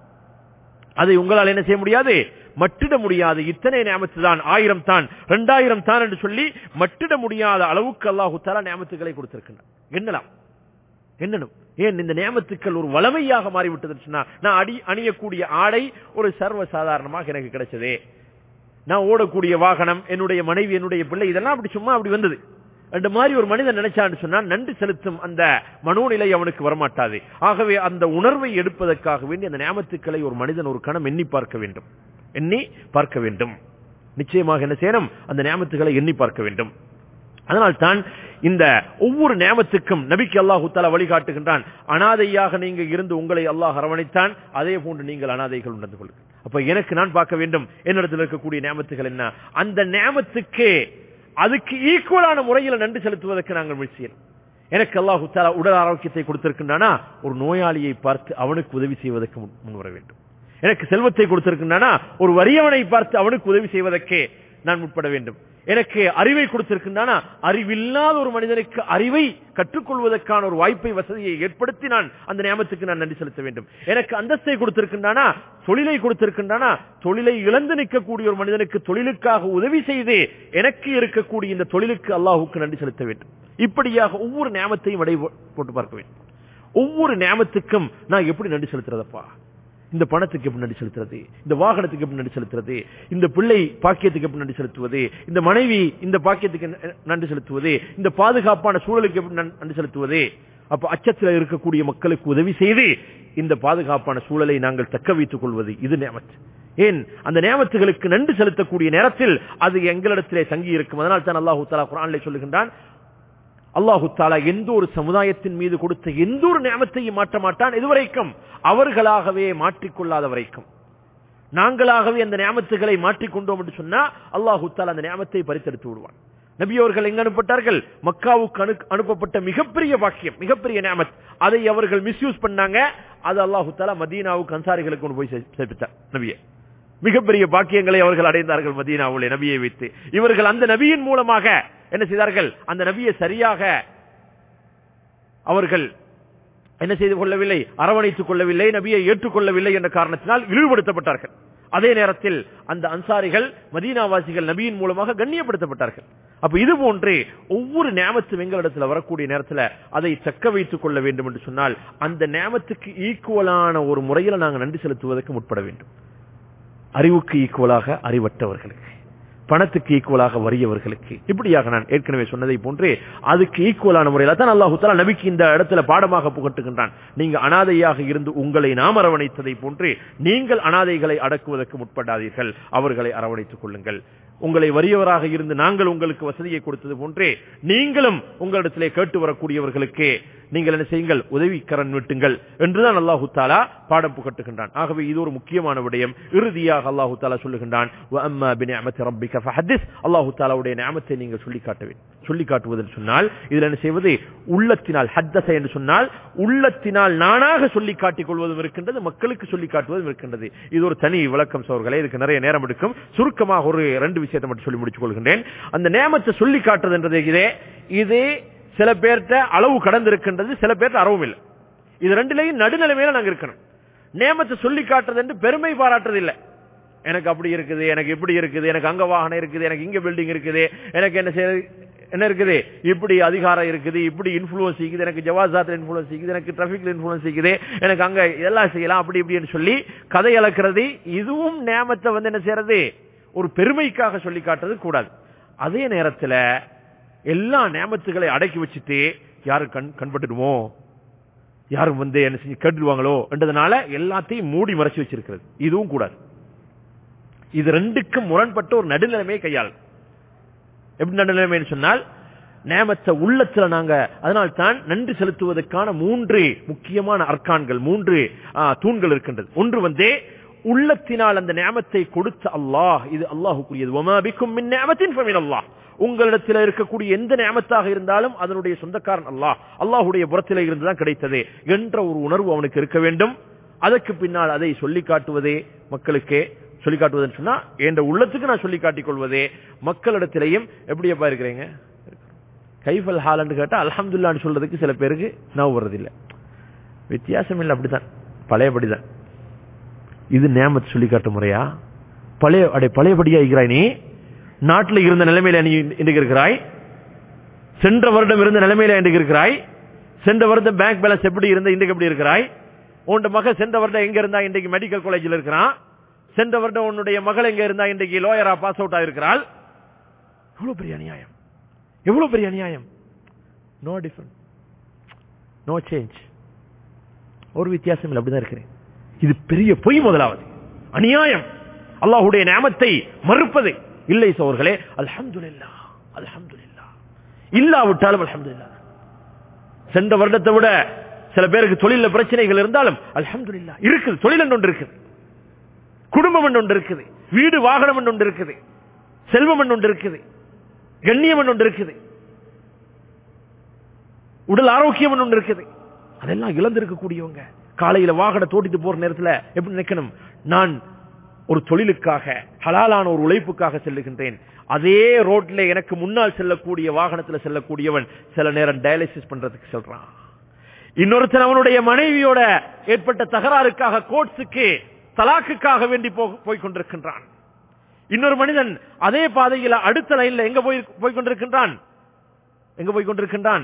அதை உங்களால் என்ன செய்ய முடியாது மட்டிட முடியாது இத்தனை நியமத்து தான் ஆயிரம் தான் ரெண்டாயிரம் தான் என்று சொல்லி மட்டிட முடியாத அளவுக்கு அல்லாஹு தாலா நியமத்துக்களை கொடுத்திருக்கின்றான் எண்ணலாம் எண்ணணும் ஏன் இந்த நியமத்துக்கள் ஒரு வளமையாக மாறிவிட்டதுன்னு சொன்னா நான் அடி அணியக்கூடிய ஆடை ஒரு சர்வ சாதாரணமாக எனக்கு கிடைச்சதே நான் ஓடக்கூடிய வாகனம் என்னுடைய மனைவி என்னுடைய பிள்ளை இதெல்லாம் அப்படி சும்மா அப்படி வந்தது அந்த மாதிரி ஒரு மனிதன் நினைச்சான்னு சொன்னா நன்றி செலுத்தும் அந்த மனோநிலை அவனுக்கு வரமாட்டாது ஆகவே அந்த உணர்வை எடுப்பதற்காக வேண்டி அந்த நியமத்துக்களை ஒரு மனிதன் ஒரு கணம் எண்ணி பார்க்க வேண்டும் எண்ணி பார்க்க வேண்டும் நிச்சயமாக என்ன செய்யணும் அந்த நியமத்துக்களை எண்ணி பார்க்க வேண்டும் அதனால் தான் இந்த ஒவ்வொரு நியமத்துக்கும் நபிக்கு அல்லாஹு தாலா வழிகாட்டுகின்றான் அனாதையாக நீங்க இருந்து உங்களை அல்லாஹ் அரவணைத்தான் அதே போன்று நீங்கள் அனாதைகள் உணர்ந்து கொள்ளுங்கள் அப்ப எனக்கு நான் பார்க்க வேண்டும் என்னிடத்தில் இருக்கக்கூடிய நியமத்துகள் என்ன அந்த நியமத்துக்கு அதுக்கு ஈக்குவலான முறையில் நன்றி செலுத்துவதற்கு நாங்கள் முயற்சி செய்யணும் எனக்கு அல்லாஹு தாலா உடல் ஆரோக்கியத்தை கொடுத்திருக்கின்றானா ஒரு நோயாளியை பார்த்து அவனுக்கு உதவி செய்வதற்கு முன் முன் வர வேண்டும் எனக்கு செல்வத்தை கொடுத்திருக்கின்றானா ஒரு வறியவனை பார்த்து அவனுக்கு உதவி செய்வதற்கே நான் முற்பட வேண்டும் எனக்கு அறிவை கொடுத்திருக்கின்றானா அறிவில்லாத ஒரு மனிதனுக்கு அறிவை கற்றுக்கொள்வதற்கான ஒரு வாய்ப்பை வசதியை ஏற்படுத்தி நான் அந்த நியமத்துக்கு நான் நன்றி செலுத்த வேண்டும் எனக்கு அந்தஸ்தை கொடுத்திருக்கின்றானா தொழிலை கொடுத்திருக்கின்றானா தொழிலை இழந்து நிற்கக்கூடிய ஒரு மனிதனுக்கு தொழிலுக்காக உதவி செய்து எனக்கு இருக்கக்கூடிய இந்த தொழிலுக்கு அல்லாஹுக்கு நன்றி செலுத்த வேண்டும் இப்படியாக ஒவ்வொரு நியமத்தையும் அடை போட்டு பார்க்க வேண்டும் ஒவ்வொரு நியமத்துக்கும் நான் எப்படி நன்றி செலுத்துறதப்பா இந்த பணத்துக்கு எப்படி நன்றி செலுத்துறது இந்த வாகனத்துக்கு எப்படி நன்றி செலுத்துறது இந்த பிள்ளை பாக்கியத்துக்கு எப்படி நன்றி செலுத்துவது இந்த மனைவி இந்த பாக்கியத்துக்கு நன்றி செலுத்துவது இந்த பாதுகாப்பான சூழலுக்கு எப்படி நன்றி செலுத்துவது அப்ப அச்சத்தில் இருக்கக்கூடிய மக்களுக்கு உதவி செய்து இந்த பாதுகாப்பான சூழலை நாங்கள் தக்க வைத்துக் கொள்வது இது நியமத் ஏன் அந்த நியமத்துகளுக்கு நன்றி செலுத்தக்கூடிய நேரத்தில் அது எங்களிடத்திலே தங்கி இருக்கும் அதனால் தான் அல்லாஹு தாலா குரானிலே சொல்லுகின்றான் அல்லாஹு தாலா எந்த ஒரு சமுதாயத்தின் மீது கொடுத்த எந்த ஒரு நியமத்தையும் மாற்ற மாட்டான் இதுவரைக்கும் அவர்களாகவே மாற்றிக்கொள்ளாத வரைக்கும் நாங்களாகவே அந்த நியமத்துகளை மாற்றிக்கொண்டோம் என்று சொன்னா அல்லாஹு தாலா அந்த நியமத்தை பறித்தெடுத்து விடுவான் நபி அவர்கள் எங்க அனுப்பப்பட்டார்கள் மக்காவுக்கு அனு அனுப்பப்பட்ட மிகப்பெரிய பாக்கியம் மிகப்பெரிய நியமத் அதை அவர்கள் மிஸ்யூஸ் பண்ணாங்க அது அல்லாஹு தாலா மதீனாவுக்கு அன்சாரிகளுக்கு கொண்டு போய் சேர்ப்பித்தார் நபியை மிகப்பெரிய பாக்கியங்களை அவர்கள் அடைந்தார்கள் மதீனாவுலே நபியை வைத்து இவர்கள் அந்த நபியின் மூலமாக என்ன செய்தார்கள் அந்த நபியை சரியாக அவர்கள் என்ன செய்து கொள்ளவில்லை அரவணைத்துக் கொள்ளவில்லை நபியை ஏற்றுக்கொள்ளவில்லை என்ற காரணத்தினால் இழிவுபடுத்தப்பட்டார்கள் அதே நேரத்தில் அந்த அன்சாரிகள் மதீனாவாசிகள் நபியின் மூலமாக கண்ணியப்படுத்தப்பட்டார்கள் அப்ப இது போன்று ஒவ்வொரு நேமத்தும் எங்களிடத்தில் வரக்கூடிய நேரத்தில் அதை தக்க வைத்துக் கொள்ள வேண்டும் என்று சொன்னால் அந்த நேமத்துக்கு ஈக்குவலான ஒரு முறையில் நாங்கள் நன்றி செலுத்துவதற்கு முற்பட வேண்டும் அறிவுக்கு ஈக்குவலாக அறிவற்றவர்களுக்கு பணத்துக்கு ஈக்குவலாக வறியவர்களுக்கு இப்படியாக நான் ஏற்கனவே சொன்னதை போன்றே அதுக்கு ஈக்குவலான முறையில் தான் அல்லாஹு தாலா நபிக்கு இந்த இடத்துல பாடமாக புகட்டுகின்றான் நீங்க அனாதையாக இருந்து உங்களை நாம் அரவணைத்ததை போன்று நீங்கள் அனாதைகளை அடக்குவதற்கு முற்படாதீர்கள் அவர்களை அரவணைத்துக் கொள்ளுங்கள் உங்களை வறியவராக இருந்து நாங்கள் உங்களுக்கு வசதியை கொடுத்தது போன்றே நீங்களும் உங்களிடத்திலே கேட்டு வரக்கூடியவர்களுக்கு நீங்கள் என்ன செய்யுங்கள் உதவி கரண் விட்டுங்கள் என்றுதான் அல்லாஹு தாலா பாடம் புகட்டுகின்றான் ஆகவே இது ஒரு முக்கியமான விடயம் இறுதியாக அல்லாஹு தாலா சொல்லுகின்றான் அல்லாஹு தாலாவுடைய நியமத்தை நீங்கள் சொல்லி காட்டுவேன் சொல்லி காட்டுவதென்று சொன்னால் இதுல என்ன செய்வது உள்ளத்தினால் ஹத்தச என்று சொன்னால் உள்ளத்தினால் நானாக சொல்லி காட்டிக் கொள்வதும் இருக்கின்றது மக்களுக்கு சொல்லி காட்டுவதும் இருக்கின்றது இது ஒரு தனி விளக்கம் சோர்களே இதுக்கு நிறைய நேரம் எடுக்கும் சுருக்கமாக ஒரு ரெண்டு விஷயத்தை மட்டும் சொல்லி முடித்துக் கொள்கின்றேன் அந்த நியமத்தை சொல்லி காட்டுறது என்றது இதே இது சில பேர்கிட்ட அளவு கடந்திருக்கின்றது சில பேர்ட்ட அறவும் இல்லை இது ரெண்டுலையும் நடுநிலைமையில நாங்க இருக்கணும் நேமத்தை சொல்லி காட்டுறது என்று பெருமை பாராட்டுறது இல்லை எனக்கு அப்படி இருக்குது எனக்கு இப்படி இருக்குது எனக்கு அங்க வாகனம் இருக்குது எனக்கு இங்க பில்டிங் இருக்குது எனக்கு என்ன செய்ய என்ன இருக்குது இப்படி அதிகாரம் இருக்குது இப்படி இன்ஃபுளுன்ஸ் இருக்குது எனக்கு ஜவாசாத்துல இன்ஃபுளுன்ஸ் இருக்குது எனக்கு டிராபிக்ல இன்ஃபுளுன்ஸ் இருக்குது எனக்கு அங்க எல்லாம் செய்யலாம் அப்படி இப்படின்னு சொல்லி கதை இழக்கிறது இதுவும் நேமத்தை வந்து என்ன செய்யறது ஒரு பெருமைக்காக சொல்லி காட்டுறது கூடாது அதே நேரத்துல எல்லா நேமத்துகளை அடக்கி வச்சுட்டு யாரும் கண் கண்பட்டுடுமோ யாரும் வந்து என்ன செஞ்சு கேட்டுடுவாங்களோ என்றதுனால எல்லாத்தையும் மூடி மறைச்சு வச்சிருக்கிறது இதுவும் கூடாது இது ரெண்டுக்கும் முரண்பட்ட ஒரு நடுநிலைமையை கையாள் எப்படி நடுநிலைமைன்னு சொன்னால் நேமத்தை உள்ளத்துல நாங்க அதனால் தான் நன்றி செலுத்துவதற்கான மூன்று முக்கியமான அர்க்கான்கள் மூன்று தூண்கள் இருக்கின்றது ஒன்று வந்து உள்ளத்தினால் அந்த நேமத்தை கொடுத்த அல்லாஹ் இது அல்லாஹுக்குரியது ஒமாபிக்கும் மின் நேமத்தின் ஃபமின் அல்லாஹ் உங்களிடத்தில் இருக்கக்கூடிய எந்த நியமத்தாக இருந்தாலும் அதனுடைய சொந்தக்காரன் அல்லாஹ் அல்லாஹுடைய புறத்திலே இருந்துதான் கிடைத்தது என்ற ஒரு உணர்வு அவனுக்கு இருக்க வேண்டும் அதற்கு பின்னால் அதை சொல்லி காட்டுவதே மக்களுக்கே சொல்லி காட்டுவதுன்னு சொன்னா என்ற உள்ளத்துக்கு நான் சொல்லி காட்டிக் கொள்வதே மக்களிடத்திலையும் எப்படியப்பா இருக்கிறீங்க கைஃபல் ஹாலன்னு கேட்டா அல்ஹம்துல்லான்னு சொல்றதுக்கு சில பேருக்கு நான் வர்றதில்லை வித்தியாசம் இல்லை அப்படித்தான் பழையபடிதான் இது நேமத் சொல்லி காட்டும் முறையா பழைய அடே பழையபடியா இருக்கிறாய் நீ நாட்டில் இருந்த நிலைமையில நீ இன்றைக்கு இருக்கிறாய் சென்ற வருடம் இருந்த நிலைமையில இன்றைக்கு இருக்கிறாய் சென்ற வருடம் பேங்க் பேலன்ஸ் எப்படி இருந்த இன்றைக்கு எப்படி இருக்கிறாய் உன் மகன் சென்ற வருடம் எங்க இருந்தா இன்றைக்கு மெடிக்கல் காலேஜில் இருக்கிறான் சென்ற வருடம் உன்னுடைய மகள் எங்க இருந்தா இன்றைக்கு லோயரா பாஸ் அவுட் ஆயிருக்கிறாள் எவ்வளவு பெரிய அநியாயம் எவ்வளவு பெரிய அநியாயம் நோ டிஃபரண்ட் நோ சேஞ்ச் ஒரு வித்தியாசம் இல்லை அப்படிதான் இருக்கிறேன் இது பெரிய பொய் முதலாவது அநியாயம் அல்லாஹுடைய நாமத்தை மறுப்பது இல்லை சோர்களே அல்ஹம்துலில்லா அல்ஹம்துலில்லா இல்லாவிட்டாலும் அல்ஹம்துலில்லா சென்ற வருடத்தை விட சில பேருக்கு தொழில பிரச்சனைகள் இருந்தாலும் அல்ஹம்துலில்லா இருக்குது தொழில் என்று ஒன்று இருக்குது குடும்பம் என்று ஒன்று இருக்குது வீடு வாகனம் என்று ஒன்று இருக்குது செல்வம் என்று ஒன்று இருக்குது கண்ணியம் என்று ஒன்று இருக்குது உடல் ஆரோக்கியம் என்று ஒன்று இருக்குது அதெல்லாம் இழந்திருக்கக்கூடியவங்க காலையில வாகனத்தை ஓட்டிட்டு போற நேரத்துல எப்படி நினைக்கணும் நான் ஒரு தொழிலுக்காக ஹலாலான ஒரு உழைப்புக்காக செல்லுகின்றேன் அதே ரோட்ல எனக்கு முன்னால் செல்லக்கூடிய வாகனத்துல செல்லக்கூடியவன் சில நேரம் டயாலிசிஸ் பண்றதுக்கு சொல்றான் இன்னொருத்தன் அவனுடைய மனைவியோட ஏற்பட்ட தகராறுக்காக கோர்ட்ஸுக்கு தலாக்குக்காக வேண்டி போய் கொண்டிருக்கின்றான் இன்னொரு மனிதன் அதே பாதையில அடுத்த லைன்ல எங்க போய் போய் கொண்டிருக்கின்றான் எங்க போய் கொண்டிருக்கின்றான்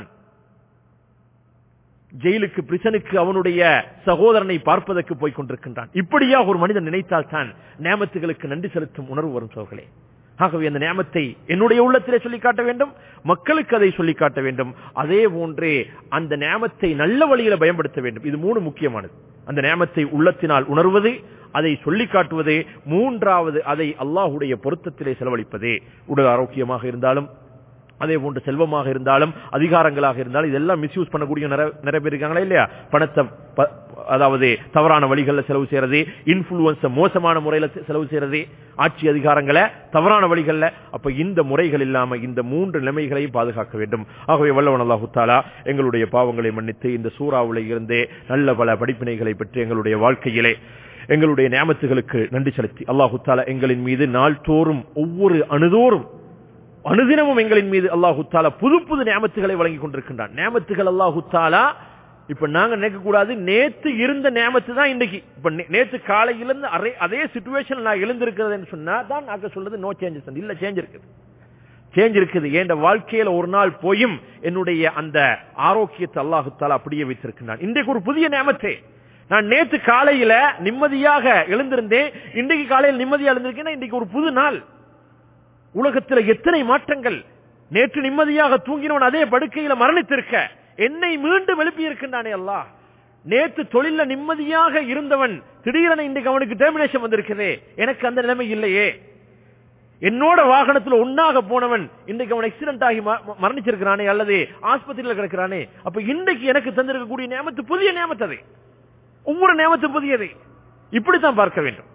ஜெயிலுக்கு பிரிசனுக்கு அவனுடைய சகோதரனை பார்ப்பதற்கு போய் கொண்டிருக்கின்றான் இப்படியா ஒரு மனிதன் நினைத்தால் தான் நேமத்துகளுக்கு நன்றி செலுத்தும் உணர்வு வரும் சோர்களே ஆகவே அந்த நியமத்தை என்னுடைய உள்ளத்திலே சொல்லி காட்ட வேண்டும் மக்களுக்கு அதை சொல்லி காட்ட வேண்டும் அதே போன்றே அந்த நியமத்தை நல்ல வழியில பயன்படுத்த வேண்டும் இது மூணு முக்கியமானது அந்த நியமத்தை உள்ளத்தினால் உணர்வது அதை சொல்லி காட்டுவது மூன்றாவது அதை அல்லாஹுடைய பொருத்தத்திலே செலவழிப்பதே உடல் ஆரோக்கியமாக இருந்தாலும் அதே போன்று செல்வமாக இருந்தாலும் அதிகாரங்களாக இருந்தாலும் இதெல்லாம் மிஸ்யூஸ் பண்ணக்கூடிய நிறைய பேர் இருக்காங்களா இல்லையா பணத்தை அதாவது தவறான வழிகளில் செலவு செய்யறது இன்ஃபுளுன்ஸ் மோசமான முறையில் செலவு செய்யறது ஆட்சி அதிகாரங்களை தவறான வழிகளில் அப்ப இந்த முறைகள் இல்லாம இந்த மூன்று நிலைமைகளையும் பாதுகாக்க வேண்டும் ஆகவே வல்லவன் அல்லாஹு தாலா எங்களுடைய பாவங்களை மன்னித்து இந்த சூறாவில் இருந்தே நல்ல பல படிப்பினைகளை பெற்று எங்களுடைய வாழ்க்கையிலே எங்களுடைய நியமத்துகளுக்கு நன்றி செலுத்தி அல்லாஹு தாலா எங்களின் மீது நாள்தோறும் ஒவ்வொரு அணுதோறும் அனுதினமும் எங்களின் மீது அல்லாஹு தாலா புது புது நியமத்துகளை வழங்கி கொண்டிருக்கின்றான் நியமத்துகள் அல்லாஹு தாலா இப்ப நாங்க நினைக்க கூடாது நேத்து இருந்த நியமத்து தான் இன்னைக்கு இப்ப நேத்து காலையிலிருந்து அதே அதே சுச்சுவேஷன் நான் எழுந்திருக்கிறதுன்னு சொன்னா தான் நாங்க சொல்றது நோ சேஞ்சஸ் இல்ல சேஞ்ச் இருக்குது சேஞ்ச் இருக்குது என் வாழ்க்கையில ஒரு நாள் போயும் என்னுடைய அந்த ஆரோக்கியத்தை அல்லாஹு தாலா அப்படியே வைத்திருக்கின்றான் இன்றைக்கு ஒரு புதிய நியமத்தே நான் நேத்து காலையில நிம்மதியாக எழுந்திருந்தேன் இன்றைக்கு காலையில் நிம்மதியா எழுந்திருக்கேன் இன்றைக்கு ஒரு புது நாள் உலகத்தில் எத்தனை மாற்றங்கள் நேற்று நிம்மதியாக தூங்கினவன் அதே படுக்கையில மரணித்திருக்க என்னை மீண்டும் எழுப்பி இருக்கின்றானே அல்லா நேற்று தொழில நிம்மதியாக இருந்தவன் திடீரென இன்றைக்கு அவனுக்கு டெர்மினேஷன் வந்திருக்கிறதே எனக்கு அந்த நிலைமை இல்லையே என்னோட வாகனத்தில் ஒன்னாக போனவன் இன்றைக்கு அவன் ஆக்சிடென்ட் ஆகி மரணிச்சிருக்கிறானே அல்லது ஆஸ்பத்திரியில் கிடக்கிறானே அப்ப இன்றைக்கு எனக்கு தந்திருக்கக்கூடிய நியமத்து புதிய நியமத்தது ஒவ்வொரு நியமத்தும் புதியது இப்படித்தான் பார்க்க வேண்டும்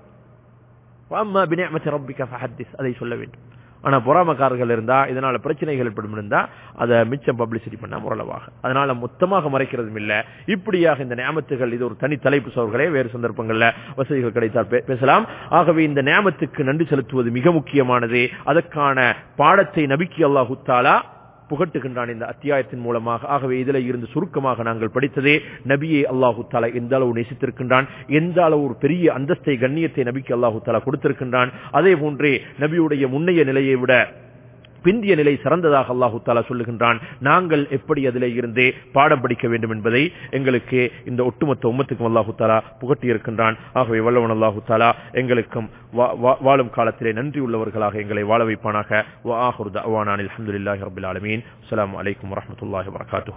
அதை சொல்ல வேண்டும் ஆனா பொறாமக்காரர்கள் இருந்தா இதனால பிரச்சனைகள் ஏற்படும் இருந்தா அதை மிச்சம் பப்ளிசிட்டி பண்ணா முரளவாக அதனால மொத்தமாக மறைக்கிறதும் இல்ல இப்படியாக இந்த நியமத்துகள் இது ஒரு தனி தலைப்பு சோர்களே வேறு சந்தர்ப்பங்கள்ல வசதிகள் கிடைத்தால் பேசலாம் ஆகவே இந்த நியமத்துக்கு நன்றி செலுத்துவது மிக முக்கியமானது அதற்கான பாடத்தை நபிக்கி அல்லாஹு தாலா புகட்டுகின்றான் இந்த அத்தியாயத்தின் மூலமாக ஆகவே இதில் இருந்து சுருக்கமாக நாங்கள் படித்ததே நபியை அல்லாஹு தாலா எந்த அளவு நேசித்திருக்கின்றான் எந்த அளவு ஒரு பெரிய அந்தஸ்தை கண்ணியத்தை நபிக்கு அல்லாஹு தாலா கொடுத்திருக்கின்றான் அதே போன்றே நபியுடைய முன்னைய நிலையை விட பிந்திய நிலை சிறந்ததாக அல்லாஹு தாலா சொல்லுகின்றான் நாங்கள் எப்படி அதிலே இருந்து பாடம் படிக்க வேண்டும் என்பதை எங்களுக்கு இந்த ஒட்டுமொத்த உம்மத்துக்கும் அல்லாஹு தாலா புகட்டி இருக்கின்றான் ஆகவே வல்லவன் அல்லாஹு தாலா எங்களுக்கும் வாழும் காலத்திலே நன்றி உள்ளவர்களாக எங்களை வாழ வைப்பானாக அலமதுல்லாஹி ரபில் ஆலமீன் அலாம் வலைக்கம் வரமத்துல்லாஹி வரகாத்து